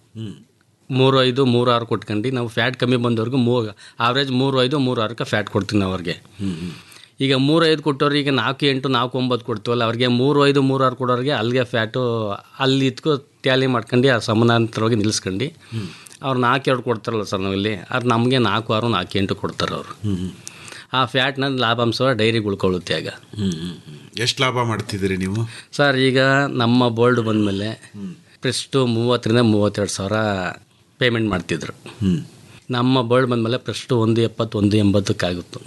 ಮೂರು ಐದು ಮೂರು ಆರು ಕೊಟ್ಕೊಂಡು ನಾವು ಫ್ಯಾಟ್ ಕಮ್ಮಿ ಬಂದವ್ರಿಗೂ ಮೂ ಆವ್ರೇಜ್ ಮೂರು ಐದು ಮೂರು ಆರಕ್ಕೆ ಫ್ಯಾಟ್ ಕೊಡ್ತೀವಿ ನಾವು ಅವ್ರಿಗೆ ಈಗ ಮೂರು ಐದು ಕೊಟ್ಟವ್ರಿಗೆ ಈಗ ನಾಲ್ಕು ಎಂಟು ನಾಲ್ಕು ಒಂಬತ್ತು ಕೊಡ್ತೀವಲ್ಲ ಅವ್ರಿಗೆ ಮೂರು ಐದು ಮೂರು ಆರು ಕೊಡೋರಿಗೆ ಅಲ್ಲಿಗೆ ಫ್ಯಾಟು ಅಲ್ಲಿ ಇದ್ಕೋ ಟ್ಯಾಲಿ ಮಾಡ್ಕೊಂಡು ಆ ಸಮಾನಾಂತರವಾಗಿ ನಿಲ್ಲಿಸ್ಕೊಂಡು ಅವ್ರು ನಾಲ್ಕು ಎರಡು ಕೊಡ್ತಾರಲ್ಲ ಸರ್ ನಾವಿಲ್ಲಿ ಅದು ನಮಗೆ ನಾಲ್ಕು ಆರು ನಾಲ್ಕು ಎಂಟು ಕೊಡ್ತಾರೆ ಅವರು ಆ ಫ್ಯಾಟ್ನ ಲಾಭಾಂಶ ಡೈರಿಗೆ ಉಳ್ಕೊಳ್ಳುತ್ತೆ ಆಗ ಎಷ್ಟು ಲಾಭ ಮಾಡ್ತಿದ್ದೀರಿ ನೀವು ಸರ್ ಈಗ ನಮ್ಮ ಬೋರ್ಡ್ ಬಂದಮೇಲೆ ಪ್ರೆಸ್ಟು ಮೂವತ್ತರಿಂದ ಮೂವತ್ತೆರಡು ಸಾವಿರ ಪೇಮೆಂಟ್ ಮಾಡ್ತಿದ್ರು ನಮ್ಮ ಬೋರ್ಡ್ ಬಂದಮೇಲೆ ಪ್ರೆಸ್ಟು ಒಂದು ಎಪ್ಪತ್ತು ಒಂದು ಎಂಬತ್ತಕ್ಕಾಗಿತ್ತು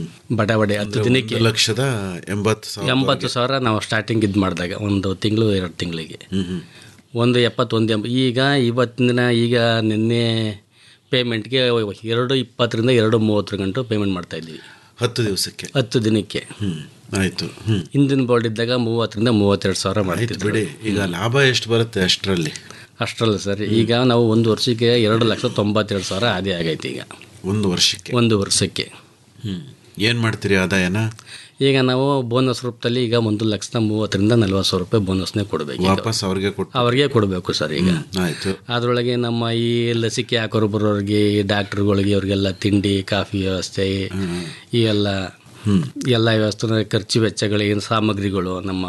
ಬಡ ಬಡೆ ಹತ್ತು ದಿನಕ್ಕೆ ಒಂದು ಲಕ್ಷದ ಎಂಬತ್ತು ಸಾವಿರ ಎಂಬತ್ತು ಸಾವಿರ ನಾವು ಸ್ಟಾರ್ಟಿಂಗ್ ಇದು ಮಾಡಿದಾಗ ಒಂದು ತಿಂಗಳು ಎರಡು ತಿಂಗಳಿಗೆ ಒಂದು ಎಪ್ಪತ್ತೊಂದು ಎಂಬ ಈಗ ಇವತ್ತಿನ ದಿನ ಈಗ ನಿನ್ನೆ ಪೇಮೆಂಟ್ಗೆ ಎರಡು ಇಪ್ಪತ್ತರಿಂದ ಎರಡು ಮೂವತ್ತರ ಗಂಟು ಪೇಮೆಂಟ್ ಮಾಡ್ತಾ ಇದ್ದೀವಿ ಹತ್ತು ದಿವಸಕ್ಕೆ ಹತ್ತು ದಿನಕ್ಕೆ ಆಯ್ತು ಹ್ಮ್ ಹಿಂದಿನ ಬೋರ್ಡ್ ಇದ್ದಾಗ ಮೂವತ್ತರಿಂದ ಮೂವತ್ತೆರಡು ಸಾವಿರ ಆಯ್ತು ಮಾಡ್ತಿದ್ವಿ ಬಿಡಿ ಈಗ ಲಾಭ ಎಷ್ಟು ಬರುತ್ತೆ ಅಷ್ಟರಲ್ಲಿ ಅಷ್ಟರಲ್ಲ ಸರ್ ಈಗ ನಾವು ಒಂದು ವರ್ಷಕ್ಕೆ ಎರಡು ಲಕ್ಷ ತೊಂಬತ್ತೆರಡು ಸಾವಿರ ಆದಾಯ ಆಗೈತೆ ಈಗ ಒಂದು ವರ್ಷಕ್ಕೆ ಒಂದು ವರ್ಷಕ್ಕೆ ಹ್ಮ್ ಏನು ಮಾಡ್ತೀರಿ ಆದಾಯನ ಈಗ ನಾವು ಬೋನಸ್ ರೂಪದಲ್ಲಿ ಈಗ ಒಂದು ಲಕ್ಷದ ಮೂವತ್ತರಿಂದ ನಲ್ವತ್ತು ಸಾವಿರ ರೂಪಾಯಿ ಬೋನಸ್ನೇ ಕೊಡಬೇಕು ವಾಪಸ್ ಅವ್ರಿಗೆ ಕೊಟ್ಟು ಅವ್ರಿಗೆ ಕೊಡಬೇಕು ಸರ್ ಈಗ ಆಯ್ತು ಅದರೊಳಗೆ ನಮ್ಮ ಈ ಲಸಿಕೆ ಹಾಕೋರು ಬರೋರಿಗೆ ಈ ಡಾಕ್ಟ್ರುಗಳಿಗೆ ಅವ್ರಿಗೆಲ್ಲ ತಿಂಡಿ ಕಾಫಿ ವ್ಯವಸ್ಥೆ ಈ ಎಲ್ಲ ಎಲ್ಲ ವ್ಯವಸ್ಥೆ ಖರ್ಚು ವೆಚ್ಚಗಳು ಏನು ಸಾಮಗ್ರಿಗಳು ನಮ್ಮ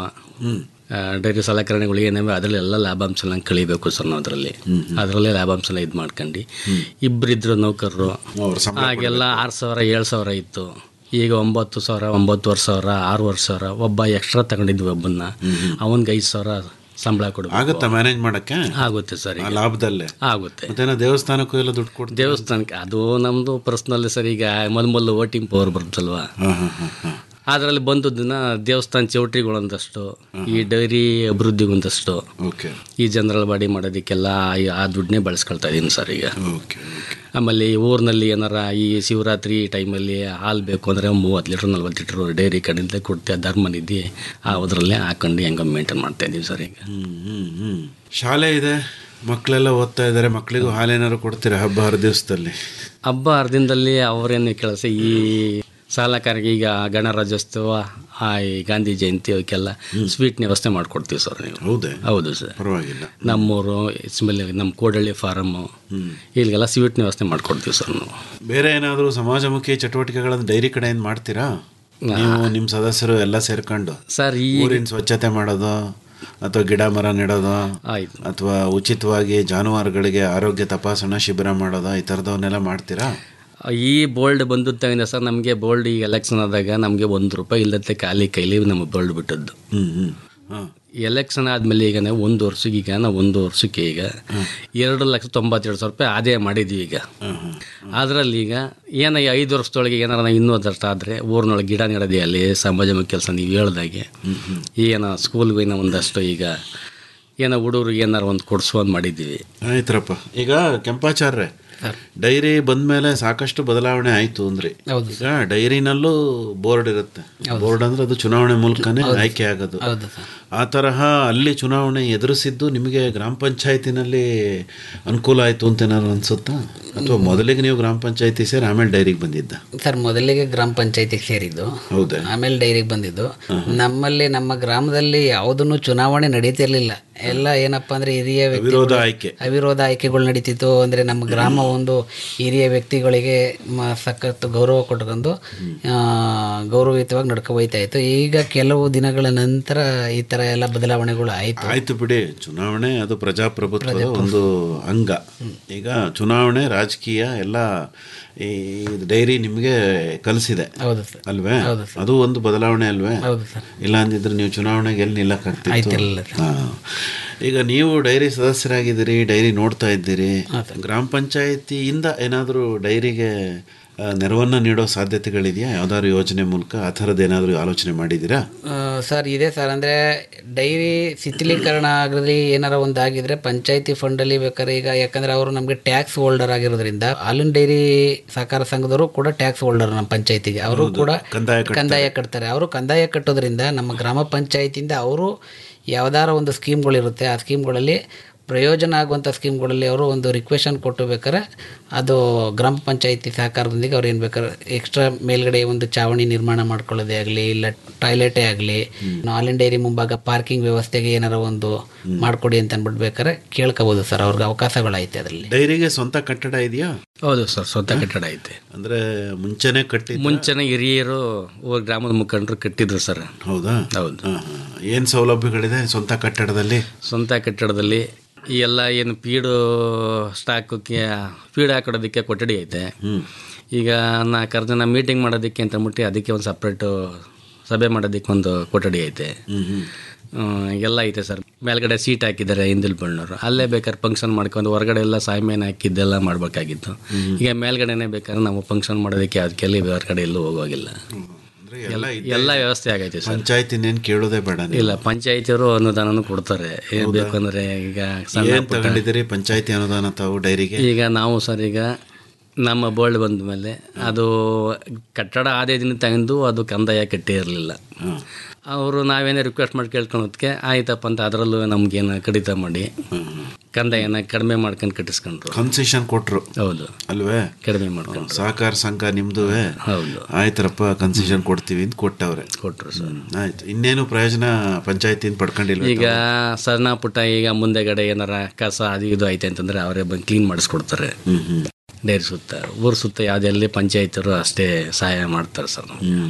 ಆ, ಡೈರಿ ಸಲಕರಣೆಗಳು ಏನೇವೆ ಅದರಲ್ಲೆಲ್ಲ ಲಾಭಾಂಶನ ಕಳಿಬೇಕು ಸರ್ ನಾವು ಅದರಲ್ಲಿ ಅದರಲ್ಲೇ ಲಾಭಾಂಶನ ಇದು ಮಾಡ್ಕೊಂಡು ಇಬ್ಬರಿದ್ರು ನೌಕರರು ಆಗೆಲ್ಲ ಆರು ಸಾವಿರ ಏಳು ಸಾವಿರ ಇತ್ತು ಈಗ ಒಂಬತ್ತು ಸಾವಿರ ಒಂಬತ್ತುವರೆ ಸಾವಿರ ಆರೂವರೆ ಸಾವಿರ ಒಬ್ಬ ಎಕ್ಸ್ಟ್ರಾ ತಗೊಂಡಿದ್ವಿ ಒಬ್ಬನ್ನ ಅವನಿಗೆ ಐದು ಸಾವಿರ ಸಂಬಳ ಕೊಡಬೇಕು ಆಗುತ್ತಾ ಮ್ಯಾನೇಜ್ ಮಾಡಕ್ಕೆ ಆಗುತ್ತೆ ಸರ್ ಆ ಈಗ ಲಾಭದಲ್ಲೇ ಆಗುತ್ತೆ ಮತ್ತೇನೋ ದೇವಸ್ಥಾನಕ್ಕೂ ಎಲ್ಲ ದುಡ್ಡು ಕೊಡ್ತೀವಿ ದೇವಸ್ಥಾನಕ್ಕೆ ಅದು ನಮ್ಮದು ಪರ್ಸ್ನಲ್ ಸರ್ ಈಗ ಮೊದಲು ಮೊದಲು ವೋಟಿಂಗ್ ಪವರ್ ಬರುತ್ತಲ್ವಾ ಅದರಲ್ಲಿ ಬಂದು ದಿನ ದೇವಸ್ಥಾನ ಚೌಟ್ರಿಗಳೊಂದಷ್ಟು ಈ ಡೈರಿ ಅಭಿವೃದ್ಧಿಗೊಂದಷ್ಟು ಓಕೆ ಈ ಜನರಲ್ ಬಾಡಿ ಮಾಡೋದಕ್ಕೆಲ್ಲ ಈ- ಆ ದುಡ್ಡನ್ನೇ ಬಳಸ್ಕೊಳ್ತಾ ಇದ್ದೀನಿ ಸರ್ ಈಗ ಆಮೇಲೆ ಈ ಊರಿನಲ್ಲಿ ಏನಾರ ಈ ಶಿವರಾತ್ರಿ ಟೈಮಲ್ಲಿ ಹಾಲು ಬೇಕು ಅಂದರೆ ಮೂವತ್ತು ಲೀಟ್ರ್ ನಲ್ವತ್ತು ಲೀಟ್ರ್ ಡೈರಿ ಕಡೆಯಿಂದ ಕೊಡ್ತೀವಿ ಧರ್ಮ ನಿಧಿ ಅದರಲ್ಲೇ ಹಾಕೊಂಡು ಹೆಂಗೆ ಮೇಂಟೈನ್ ಮಾಡ್ತಾ ಇದ್ದೀವಿ ಸರ್ ಈಗ ಹ್ಮ್ ಹ್ಮ್ ಶಾಲೆ ಇದೆ ಮಕ್ಕಳೆಲ್ಲ ಓದ್ತಾ ಇದ್ದಾರೆ ಮಕ್ಕಳಿಗೂ ಹಾಲೇನಾದ್ರು ಕೊಡ್ತೀರಾ ಹಬ್ಬ ಹರ ದಿವಸದಲ್ಲಿ ಹಬ್ಬ ಹರಿದಿನದಲ್ಲಿ ಅವರೇನು ಕೆಲಸ ಈ ಸಾಲಕಾರರಿಗೆ ಈಗ ಗಣರಾಜ್ಯೋತ್ಸವ ಆ ಈ ಗಾಂಧಿ ಜಯಂತಿ ಅವಕ್ಕೆಲ್ಲ ಸ್ವೀಟ್ ವ್ಯವಸ್ಥೆ ಮಾಡ್ಕೊಡ್ತೀವಿ ಸರ್ ನೀವು ಹೌದೇ ಹೌದು ಸರ್ ಪರವಾಗಿಲ್ಲ ನಮ್ಮೂರು ಆಮೇಲೆ ನಮ್ಮ ಕೋಡಳ್ಳಿ ಫಾರಮ್ಮು ಇಲ್ಲಿಗೆಲ್ಲ ಸ್ವೀಟ್ ವ್ಯವಸ್ಥೆ ಮಾಡ್ಕೊಡ್ತೀವಿ ಸರ್ ನಾವು ಬೇರೆ ಏನಾದರೂ ಸಮಾಜಮುಖಿ ಚಟುವಟಿಕೆಗಳನ್ನು ಡೈರಿ ಕಡೆಯಿಂದ ಮಾಡ್ತೀರಾ ನೀವು ನಿಮ್ಮ ಸದಸ್ಯರು ಎಲ್ಲ ಸೇರ್ಕೊಂಡು ಸರ್ ಈ ಊರಿನ ಸ್ವಚ್ಛತೆ ಮಾಡೋದು ಅಥವಾ ಗಿಡ ಮರ ನೆಡೋದು ಆಯ್ತು ಅಥವಾ ಉಚಿತವಾಗಿ ಜಾನುವಾರುಗಳಿಗೆ ಆರೋಗ್ಯ ತಪಾಸಣಾ ಶಿಬಿರ ಮಾಡೋದು ಈ ಥರದವನ್ನೆಲ್ಲ ಮಾಡ್ತೀರಾ ಈ ಬೋಲ್ಡ್ ಬಂದು ತಗೊಂಡ ಸರ್ ನಮಗೆ ಬೋಲ್ಡ್ ಈ ಎಲೆಕ್ಷನ್ ಆದಾಗ ನಮಗೆ ಒಂದು ರೂಪಾಯಿ ಇಲ್ಲತ್ತೆ ಖಾಲಿ ಕೈಲಿ ನಮಗೆ ಬೋಲ್ಡ್ ಬಿಟ್ಟದ್ದು ಎಲೆಕ್ಷನ್ ಆದಮೇಲೆ ಈಗ ನಾವು ಒಂದು ವರ್ಷಕ್ಕೆ ಈಗ ನಾವು ಒಂದು ವರ್ಷಕ್ಕೆ ಈಗ ಎರಡು ಲಕ್ಷ ತೊಂಬತ್ತೆರಡು ಸಾವಿರ ರೂಪಾಯಿ ಆದಾಯ ಮಾಡಿದ್ವಿ ಈಗ ಅದರಲ್ಲಿ ಈಗ ಏನೋ ಈ ಐದು ವರ್ಷದೊಳಗೆ ಏನಾರ ನಾವು ಇನ್ನೂ ಅದಷ್ಟು ಆದರೆ ಊರಿನೊಳಗೆ ಗಿಡ ನೆಡೋದೇ ಅಲ್ಲಿ ಸಮಾಜಮುಖಿ ಕೆಲಸ ನೀವು ಹೇಳ್ದಾಗೆ ಏನೋ ಸ್ಕೂಲ್ಗೆ ಏನೋ ಒಂದಷ್ಟು ಈಗ ಏನೋ ಹುಡುಗರು ಏನಾರು ಒಂದು ಕೊಡಿಸುವಂದು ಮಾಡಿದ್ದೀವಿ ಆಯ್ತರಪ್ಪ ಈಗ ಕೆಂಪಾಚಾರ್ರೆ ಡೈರಿ ಬಂದ್ಮೇಲೆ ಸಾಕಷ್ಟು ಬದಲಾವಣೆ ಆಯ್ತು ಅಂದ್ರೆ ಈಗ ಡೈರಿನಲ್ಲೂ ಬೋರ್ಡ್ ಇರುತ್ತೆ ಬೋರ್ಡ್ ಅಂದ್ರೆ ಅದು ಚುನಾವಣೆ ಮೂಲಕನೇ ಆಯ್ಕೆ ಆಗೋದು ಆ ತರಹ ಅಲ್ಲಿ ಚುನಾವಣೆ ಎದುರಿಸಿದ್ದು ನಿಮಗೆ ಗ್ರಾಮ ಪಂಚಾಯತಿನಲ್ಲಿ ಅನುಕೂಲ ಆಯ್ತು ಅಂತ ಏನಾದ್ರು ಅನ್ಸುತ್ತಾ ಅಥವಾ ಮೊದಲಿಗೆ ನೀವು ಗ್ರಾಮ ಪಂಚಾಯತಿ ಸೇರಿ ಆಮೇಲೆ ಡೈರಿಗೆ ಬಂದಿದ್ದ ಸರ್ ಮೊದಲಿಗೆ ಗ್ರಾಮ ಪಂಚಾಯತಿಗೆ ಸೇರಿದ್ದು ಹೌದಾ ಆಮೇಲೆ ಡೈರಿಗೆ ಬಂದಿದ್ದು ನಮ್ಮಲ್ಲಿ ನಮ್ಮ ಗ್ರಾಮದಲ್ಲಿ ಯಾವುದನ್ನು ಚುನಾವಣೆ ನಡೀತಿರ್ಲಿಲ್ಲ ಎಲ್ಲ ಏನಪ್ಪ ಅಂದ್ರೆ ಹಿರಿಯ ವ್ಯಕ್ತಿಗಳು- ಅವಿರೋಧ ಆಯ್ಕೆ. ಅವಿರೋಧ ಆಯ್ಕೆಗಳು ನಡೀತಿತ್ತು ಅಂದ್ರೆ ನಮ್ಮ ಗ್ರಾಮ ಒಂದು ಹಿರಿಯ ವ್ಯಕ್ತಿಗಳಿಗೆ ಮ- ಸಖತ್ ಗೌರವ ಕೊಟ್ಕೊಂಡು ಆ, ಗೌರವಯುತವಾಗಿ ನಡ್ಕೊ ಹೋಯ್ತಾ ಇತ್ತು ಈಗ ಕೆಲವು ದಿನಗಳ ನಂತರ ಈ ತರ ಎಲ್ಲ ಬದಲಾವಣೆಗಳು ಆಯ್ತು ಆಯ್ತು ಬಿಡಿ ಚುನಾವಣೆ ಅದು ಪ್ರಜಾಪ್ರಭುತ್ವದ ಒಂದು ಅಂಗ ಈಗ ಚುನಾವಣೆ ರಾಜಕೀಯ ಎಲ್ಲ ಈ ಡೈರಿ ನಿಮಗೆ ಕಲಿಸಿದೆ ಹೌದು ಸರ್ ಅಲ್ವೇ ಹೌದು ಅದು ಒಂದು ಬದಲಾವಣೆ ಅಲ್ವೇ ಹೌದು ಸರ್ ಇಲ್ಲ ಅಂದಿದ್ರೆ ನೀವು ಚುನಾವಣೆಗೆ ಎಲ್ಲಿ ನಿಲ್ಲಕ್ಕಾಗ್ತಿತ್ತು ಆಯ್ತಿರ್ಲಿಲ್ಲ ಹಾ. ಈಗ ನೀವು ಡೈರಿ ಸದಸ್ಯರಾಗಿದ್ದೀರಿ ಡೈರಿ ನೋಡ್ತಾ ಇದ್ದೀರಿ ಗ್ರಾಮ ಪಂಚಾಯತಿಯಿಂದ ಏನಾದರೂ ಡೈರಿಗೆ ಆ, ನೆರವನ್ನ ನೀಡೋ ಸಾಧ್ಯತೆಗಳಿದೆಯಾ ಯಾವ್ದಾದ್ರು ಯೋಜನೆ ಮೂಲಕ ಆ ಥರದ್ದು ಏನಾದರೂ ಆಲೋಚನೆ ಮಾಡಿದ್ದೀರಾ ಆ, ಸರ್ ಇದೆ ಸರ್ ಅಂದರೆ ಡೈರಿ ಶಿಥಿಲೀಕರಣ ಆಗಲಿ ಏನಾರ ಒಂದು ಆಗಿದ್ರೆ ಪಂಚಾಯತಿ ಫಂಡಲ್ಲಿ ಬೇಕಾದ್ರೆ ಈಗ ಯಾಕಂದ್ರೆ ಅವರು ನಮಗೆ ಟ್ಯಾಕ್ಸ್ ಹೋಲ್ಡರ್ ಆಗಿರೋದ್ರಿಂದ ಹಾಲಿನ ಡೈರಿ ಸಹಕಾರ ಸಂಘದವರು ಕೂಡ ಟ್ಯಾಕ್ಸ್ ಹೋಲ್ಡರ್ ನಮ್ಮ ಪಂಚಾಯತಿಗೆ ಅವರು ಕೂಡ ಕಂದಾಯ ಕಟ್ತಾರೆ. ಕಂದಾಯ ಕಟ್ತಾರೆ ಅವರು ಕಂದಾಯ ಕಟ್ಟೋದ್ರಿಂದ ನಮ್ಮ ಗ್ರಾಮ ಪಂಚಾಯತಿಯಿಂದ ಅವರು ಯಾವ್ದಾರ ಒಂದು ಸ್ಕೀಮ್ಗಳಿರುತ್ತೆ ಆ ಸ್ಕೀಮ್ಗಳಲ್ಲಿ ಪ್ರಯೋಜನ ಆಗುವಂಥ ಸ್ಕೀಮ್ಗಳಲ್ಲಿ ಅವರು ಒಂದು ರಿಕ್ವೆಷನ್ ಕೊಟ್ಟು ಬೇಕಾದ್ರೆ ಅದು ಗ್ರಾಮ ಪಂಚಾಯತಿ ಸಹಕಾರದೊಂದಿಗೆ ಅವ್ರು ಏನು ಬೇಕಾದ್ರೆ ಎಕ್ಸ್ಟ್ರಾ ಮೇಲ್ಗಡೆ ಒಂದು ಚಾವಣಿ ನಿರ್ಮಾಣ ಮಾಡ್ಕೊಳ್ಳೋದೇ ಆಗಲಿ ಇಲ್ಲ ಟಾಯ್ಲೆಟೇ ಆಗಲಿ ಹಾಲಿನ ಡೈರಿ ಮುಂಭಾಗ ಪಾರ್ಕಿಂಗ್ ವ್ಯವಸ್ಥೆಗೆ ಏನಾರ ಒಂದು ಮಾಡಿಕೊಡಿ ಅಂತ ಅಂದ್ಬಿಟ್ಟು ಬೇಕಾದ್ರೆ ಕೇಳ್ಕೋಬೋದು ಸರ್ ಅವ್ರಿಗೆ ಅವಕಾಶಗಳೈತೆ ಅದರಲ್ಲಿ ಡೈರಿಗೆ ಸ್ವಂತ ಕಟ್ಟಡ ಇದೆಯಾ ಹೌದು ಸರ್ ಸ್ವಂತ ಕಟ್ಟಡ ಐತೆ ಅಂದ್ರೆ ಮುಂಚೆನೆ ಕಟ್ಟಿ ಮುಂಚೆನೆ ಹಿರಿಯರು ಊರ್ ಗ್ರಾಮದ ಮುಖಂಡರು ಕಟ್ಟಿದ್ರು ಸರ್ ಹೌದಾ ಹೌದು ಏನು ಸೌಲಭ್ಯಗಳಿದೆ ಸ್ವಂತ ಕಟ್ಟಡದಲ್ಲಿ ಸ್ವಂತ ಕಟ್ಟಡದಲ್ಲಿ ಈ ಎಲ್ಲ ಏನು ಪೀಡು ಸ್ಟಾಕಕ್ಕೆ ಫೀಡ್ ಹಾಕೊಡೋದಕ್ಕೆ ಕೊಠಡಿ ಐತೆ ಈಗ ನಾಲ್ಕಾರು ಜನ ಮೀಟಿಂಗ್ ಮಾಡೋದಕ್ಕೆ ಅಂತ ಅಂದ್ಬಿಟ್ಟು ಅದಕ್ಕೆ ಒಂದು ಸಪ್ರೇಟು ಸಭೆ ಮಾಡೋದಕ್ಕೆ ಒಂದು ಕೊಠಡಿ ಐತೆ ಹ್ಮ್, ಎಲ್ಲ ಐತೆ ಸರ್ ಮೇಲ್ಗಡೆ ಸೀಟ್ ಹಾಕಿದ್ದಾರೆ ಹಿಂದಿಲ್ ಬಣ್ಣವರು ಅಲ್ಲೇ ಬೇಕಾದ್ರೆ ಫಂಕ್ಷನ್ ಮಾಡ್ಕೊಂಡು ಹೊರಗಡೆ ಎಲ್ಲ ಸಾಯ್ಮೇನ್ ಹಾಕಿದ್ದೆಲ್ಲ ಮಾಡಬೇಕಾಗಿತ್ತು ಈಗ ಮೇಲ್ಗಡೆನೆ ಬೇಕಾದ್ರೆ ನಾವು ಫಂಕ್ಷನ್ ಮಾಡೋದಕ್ಕೆ ಅದಕ್ಕೆಲ್ಲಿ ಹೊರಗಡೆ ಎಲ್ಲೂ ಹೋಗೋಗಿಲ್ಲ ಎಲ್ಲ ಎಲ್ಲ ವ್ಯವಸ್ಥೆ ಆಗೈತೆ ಸರ್ ಪಂಚಾಯತಿನೇನು ಕೇಳೋದೇ ಬೇಡ ನೀವು. ಇಲ್ಲ ಪಂಚಾಯತಿಯವರು ಅನುದಾನನೂ ಕೊಡ್ತಾರೆ ಏನ್ ಬೇಕು ಅಂದ್ರೆ ಈಗ ಸಣ್ಣ ಏನ್ ಪುಟ್ಟ- ತಗೊಂಡಿದ್ದೀರಿ ಪಂಚಾಯತಿ ಅನುದಾನ ತಾವು ಡೈರಿಗೆ ಈಗ ನಾವು ಸರ್ ಈಗ ನಮ್ಮ ಬೋಲ್ಡ್ ಬಂದ ಮೇಲೆ ಅದು ಕಟ್ಟಡ ಆದೇ ದಿನ ತಗೊಂಡು ಅದು ಕಂದಾಯ ಕಟ್ಟಿ ಇರಲಿಲ್ಲ ಅವರು ನಾವೇನೇ ರಿಕ್ವೆಸ್ಟ್ ಮಾಡಿ ಕೇಳ್ಕೊಳೋದಕ್ಕೆ ಆಯ್ತಪ್ಪ ಅಂತ ಅದರಲ್ಲೂ ನಮ್ಗೇನು ಕಡಿತ ಮಾಡಿ ಕಂದಾಯನ ಕಡಿಮೆ ಮಾಡ್ಕೊಂಡು ಕಟ್ಟಿಸ್ಕೊಂಡ್ರು ಕನ್ಸೆಷನ್ ಕೊಟ್ರು ಹೌದು ಅಲ್ವೇ ಕಡಿಮೆ ಮಾಡ್ಕೊಂಡು ಸಹಕಾರ ಸಂಘ ನಿಮ್ದುವೆ ಹೌದು ಆಯ್ತರಪ್ಪ ಕನ್ಸೆಷನ್ ಕೊಡ್ತೀವಿ ಅಂತ ಕೊಟ್ಟವ್ರೆ ಕೊಟ್ರು ಸರ್ ಆಯ್ತು ಇನ್ನೇನು ಪ್ರಯೋಜನ ಪಂಚಾಯತಿಯಿಂದ ಪಡ್ಕೊಂಡಿಲ್ವ ಈಗ ಸಣ್ಣ ಪುಟ್ಟ ಈಗ ಮುಂದೆಗಡೆ ಏನಾರ ಕಸ ಅದು ಇದು ಐತೆ ಅಂತಂದ್ರೆ ಅವರೇ ಬಂದು ಕ್ಲೀನ್ ಮಾಡಿಸ್ಕೊಡ್ತಾರೆ ಡೈರಿ ಸುತ್ತ ಊರ್ ಸುತ್ತ ಯಾವುದೆಲ್ಲಿ ಪಂಚಾಯತರು ಅಷ್ಟೇ ಸಹಾಯ ಮಾಡ್ತಾರೆ ಸರ್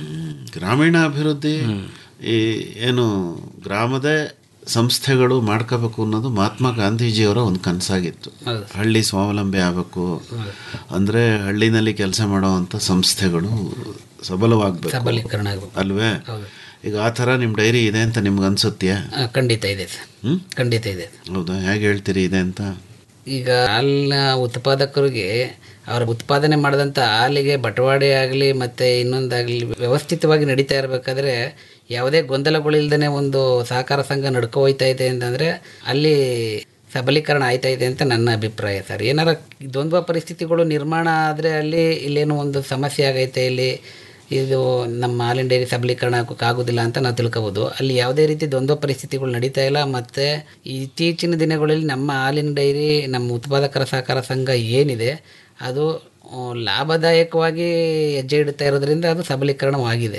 ಗ್ರಾಮೀಣ ಅಭಿವೃದ್ಧಿ ಈ ಏನು ಗ್ರಾಮದೇ ಸಂಸ್ಥೆಗಳು ಮಾಡ್ಕೋಬೇಕು ಅನ್ನೋದು ಮಹಾತ್ಮ ಗಾಂಧೀಜಿಯವರ ಒಂದು ಕನಸಾಗಿತ್ತು ಹಳ್ಳಿ ಸ್ವಾವಲಂಬಿ ಆಗಬೇಕು ಅಂದರೆ ಹಳ್ಳಿನಲ್ಲಿ ಕೆಲಸ ಮಾಡುವಂಥ ಸಂಸ್ಥೆಗಳು ಸಬಲವಾಗಬೇಕು ಸಬಲೀಕರಣ ಆಗ್ಬೇಕು. ಅಲ್ವೇ ಈಗ ಆ ಥರ ನಿಮ್ಮ ಡೈರಿ ಇದೆ ಅಂತ ನಿಮ್ಗೆ ಅನ್ಸುತ್ತೀಯಾ ಆ, ಖಂಡಿತ ಇದೆ ಸರ್ ಹ್ಮ್? ಖಂಡಿತ ಇದೆ ಹೌದಾ ಹೇಗೆ ಹೇಳ್ತೀರಿ ಇದೆ ಅಂತ ಈಗ ಹಾಲಿನ ಉತ್ಪಾದಕರಿಗೆ ಅವರ ಉತ್ಪಾದನೆ ಮಾಡಿದಂಥ ಹಾಲಿಗೆ ಬಟವಾಡೆ ಆಗಲಿ ಮತ್ತು ಇನ್ನೊಂದಾಗಲಿ ವ್ಯವಸ್ಥಿತವಾಗಿ ನಡೀತಾ ಇರಬೇಕಾದ್ರೆ ಯಾವುದೇ ಗೊಂದಲಗಳಿಲ್ದೇ ಒಂದು ಸಹಕಾರ ಸಂಘ ನಡ್ಕೊ ಹೋಯ್ತಾ ಇದೆ ಅಂತಂದರೆ ಅಲ್ಲಿ ಸಬಲೀಕರಣ ಆಯ್ತಾ ಇದೆ ಅಂತ ನನ್ನ ಅಭಿಪ್ರಾಯ ಸರ್ ಏನಾರ ದ್ವಂದ್ವ ಪರಿಸ್ಥಿತಿಗಳು ನಿರ್ಮಾಣ ಆದರೆ ಅಲ್ಲಿ ಇಲ್ಲೇನೋ ಒಂದು ಸಮಸ್ಯೆ ಆಗೈತೆ ಇಲ್ಲಿ ಇದು ನಮ್ಮ ಹಾಲಿನ ಡೈರಿ ಸಬಲೀಕರಣ ಆಗೋಕ್ಕಾಗೋದಿಲ್ಲ ಅಂತ ನಾವು ತಿಳ್ಕೊಬೋದು ಅಲ್ಲಿ ಯಾವುದೇ ರೀತಿ ದ್ವಂದ್ವ ಪರಿಸ್ಥಿತಿಗಳು ನಡೀತಾ ಇಲ್ಲ ಮತ್ತು ಇತ್ತೀಚಿನ ದಿನಗಳಲ್ಲಿ ನಮ್ಮ ಹಾಲಿನ ಡೈರಿ ನಮ್ಮ ಉತ್ಪಾದಕರ ಸಹಕಾರ ಸಂಘ ಏನಿದೆ ಅದು ಆ, ಲಾಭದಾಯಕವಾಗಿ ಹೆಜ್ಜೆ ಇಡ್ತಾ ಇರೋದ್ರಿಂದ ಅದು ಸಬಲೀಕರಣವಾಗಿದೆ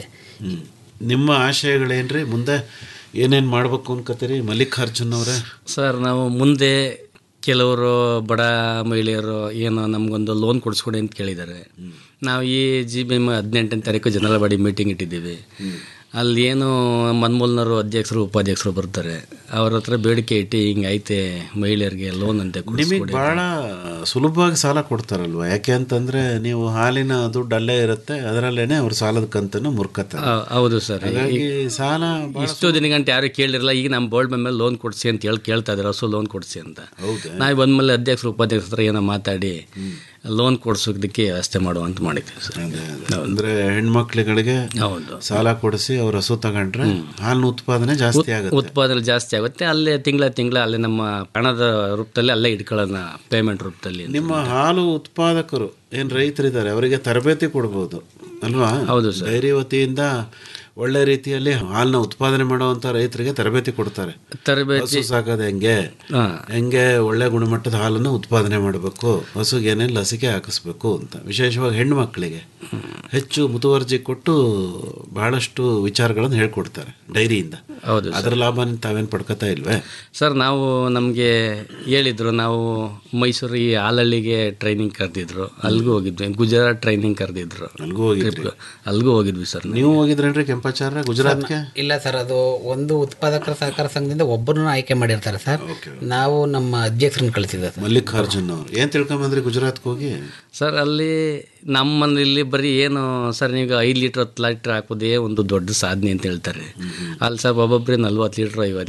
ನಿಮ್ಮ ಆಶಯಗಳೇನ್ರಿ ಮುಂದೆ ಏನೇನು ಮಾಡ್ಬೇಕು ಅನ್ಕೋತೀರಿ ಮಲ್ಲಿಕಾರ್ಜುನ್ ಅವರೇ ಸರ್ ನಾವು ಮುಂದೆ ಕೆಲವರು ಬಡ ಮಹಿಳೆಯರು ಏನೋ ನಮಗೊಂದು ಲೋನ್ ಕೊಡಿಸ್ಕೊಡಿ ಅಂತ ಕೇಳಿದ್ದಾರೆ ನಾವು ಈ ಜಿ ಬಿ ಎಮ್ ಹದಿನೆಂಟನೇ ತಾರೀಕು ಜನರಲ್ ಬಾಡಿ ಮೀಟಿಂಗ್ ಇಟ್ಟಿದ್ದೀವಿ ಅಲ್ಲಿ ಏನು ಮನ್ಮೂಲ್ನವರು ಅಧ್ಯಕ್ಷರು ಉಪಾಧ್ಯಕ್ಷರು ಬರ್ತಾರೆ ಅವ್ರ ಹತ್ರ ಬೇಡಿಕೆ ಇಟ್ಟು ಹಿಂಗೈತೆ ಮಹಿಳೆಯರಿಗೆ ಲೋನ್ ಅಂತೆ ನಿಮಗೆ ಕೊಡಿಸ್ಕೊಡಿ. ಬಹಳ ಸುಲಭವಾಗಿ ಸಾಲ ಕೊಡ್ತಾರಲ್ವಾ ಯಾಕೆ ಅಂತಂದ್ರೆ ನೀವು ಹಾಲಿನ ದುಡ್ಡು ಅಲ್ಲೇ ಇರುತ್ತೆ ಅದರಲ್ಲೇನೆ ಅವ್ರ ಸಾಲದ ಕಂತನ್ನು ಮುರ್ಕತ್ತಾರೆ ಆ, ಹೌದು ಸರ್ ಹಾಗಾಗಿ ಸಾಲ ಬಹಳ ಇಷ್ಟು ದಿನಗಂಟೆ ಯಾರು ಕೇಳಿರಲ್ಲ ಈಗ ನಮ್ಮ ಬೋರ್ಡ್ ಮೇಲೆ ಲೋನ್ ಕೊಡಿಸಿ ಅಂತ ಹೇಳಿ ಕೇಳ್ತಾ ಇದ್ದಾರೆ ಹಸು ಲೋನ್ ಕೊಡಿಸಿ ಅಂತ ಹೌದಾ ನಾವು ಬಂದ್ಮೇಲೆ ಅಧ್ಯಕ್ಷರು ಉಪಾಧ್ಯಕ್ಷರ ಹತ್ರ ಏನೋ ಮಾತಾಡಿ ಲೋನ್ ಕೊಡ್ಸೋದಕ್ಕೆ ವ್ಯವಸ್ಥೆ ಮಾಡುವಂತ ಮಾಡಿದ್ದೀವಿ ಸರ್ ಅಂದ್ರೆ ಹೆಣ್ಮಕ್ಳುಗಳಿಗೆ ಹೌದು ಸಾಲ ಕೊಡಿಸಿ ಅವ್ರ ಹಸು ತಗೊಂಡ್ರೆ ಹಾಲಿನ ಉತ್ಪಾದನೆ ಜಾಸ್ತಿ ಆಗುತ್ತೆ ಉತ್ಪಾದನೆ ಜಾಸ್ತಿ ಆಗುತ್ತೆ ಅಲ್ಲೇ ತಿಂಗಳ ತಿಂಗಳ ಅಲ್ಲೇ ನಮ್ಮ ಹಣದ ರೂಪದಲ್ಲಿ ಅಲ್ಲೇ ಇಟ್ಕೊಳ್ಳೋಣ ಪೇಮೆಂಟ್ ರೂಪದಲ್ಲಿ ನಿಮ್ಮ ಹಾಲು ಉತ್ಪಾದಕರು ಏನ್ ರೈತರಿದ್ದಾರೆ ಅವರಿಗೆ ತರಬೇತಿ ಕೊಡ್ಬೋದು ಅಲ್ವಾ ಹೌದು ಡೈರಿ ವತಿಯಿಂದ ಒಳ್ಳೆ ರೀತಿಯಲ್ಲಿ ಹಾಲನ್ನ ಉತ್ಪಾದನೆ ಮಾಡುವಂತ ರೈತರಿಗೆ ತರಬೇತಿ ಕೊಡ್ತಾರೆ ತರಬೇತಿ ಹಸು ಸಾಕೋದು ಹೆಂಗೆ ಹಾ. ಹೆಂಗೆ ಒಳ್ಳೆ ಗುಣಮಟ್ಟದ ಹಾಲನ್ನು ಉತ್ಪಾದನೆ ಮಾಡಬೇಕು ಹಸುಗೆ ಏನೇನು ಲಸಿಕೆ ಹಾಕಿಸ್ಬೇಕು ಅಂತ ವಿಶೇಷವಾಗಿ ಹೆಣ್ಣು ಮಕ್ಕಳಿಗೆ ಹೆಚ್ಚು ಮುತುವರ್ಜಿ ಕೊಟ್ಟು ಬಹಳಷ್ಟು ವಿಚಾರಗಳನ್ನು ಹೇಳ್ಕೊಡ್ತಾರೆ ಡೈರಿಯಿಂದ ಹೌದು ಅದರ ಲಾಭ ತಾವೇನು ಪಡ್ಕೊತಾ ಇಲ್ವೇ ಸರ್ ನಾವು ನಮಗೆ ಹೇಳಿದ್ರು ನಾವು ಮೈಸೂರು ಈ ಹಾಲಳ್ಳಿಗೆ ಟ್ರೈನಿಂಗ್ ಕರೆದಿದ್ರು ಅಲ್ಲಿಗೂ ಹೋಗಿದ್ವಿ ಗುಜರಾತ್ ಟ್ರೈನಿಂಗ್ ಕರೆದಿದ್ರು ಅಲ್ಲಿಗೂ ಹೋಗಿದ್ರಿ ಅಲ್ಲಿಗೂ ಹೋಗಿದ್ವಿ ಸರ್ ನೀವು ಹೋಗಿದ್ರೇನ್ರಿ ಕೆಂಪಾಚಾರ್ಯ ಗುಜರಾತ್ಗೆ ಇಲ್ಲ ಸರ್ ಅದು ಒಂದು ಉತ್ಪಾದಕರ ಸಹಕಾರ ಸಂಘದಿಂದ ಒಬ್ಬರನ್ನ ಆಯ್ಕೆ ಮಾಡಿರ್ತಾರೆ ಸರ್ ನಾವು ನಮ್ಮ ಅಧ್ಯಕ್ಷರನ್ನ ಕಳಿಸಿದ್ದೆ ಸರ್ ಮಲ್ಲಿಕಾರ್ಜುನ್ ಅವ್ರು ಏನ್ ತಿಳ್ಕೊಂಬಂದ್ರಿ ಗುಜರಾತ್ಗೆ ಹೋಗಿ ಸರ್ ಅಲ್ಲಿ ನಮ್ಮಲ್ಲಿ ಬರೀ ಏನು ಸರ್ ನೀವು ಐದು ಲೀಟ್ರ್ ಹತ್ತು ಲೀಟ್ರ್ ಹಾಕೋದೇ ಒಂದು ದೊಡ್ಡ ಸಾಧನೆ ಅಂತ ಹೇಳ್ತಾರೆ ಅಲ್ಲಿ ಸರ್ ಒಬ್ಬೊಬ್ಬರೇ ನಲ್ವತ್ತು ಲೀಟ್ರ್ ಐವತ್ತು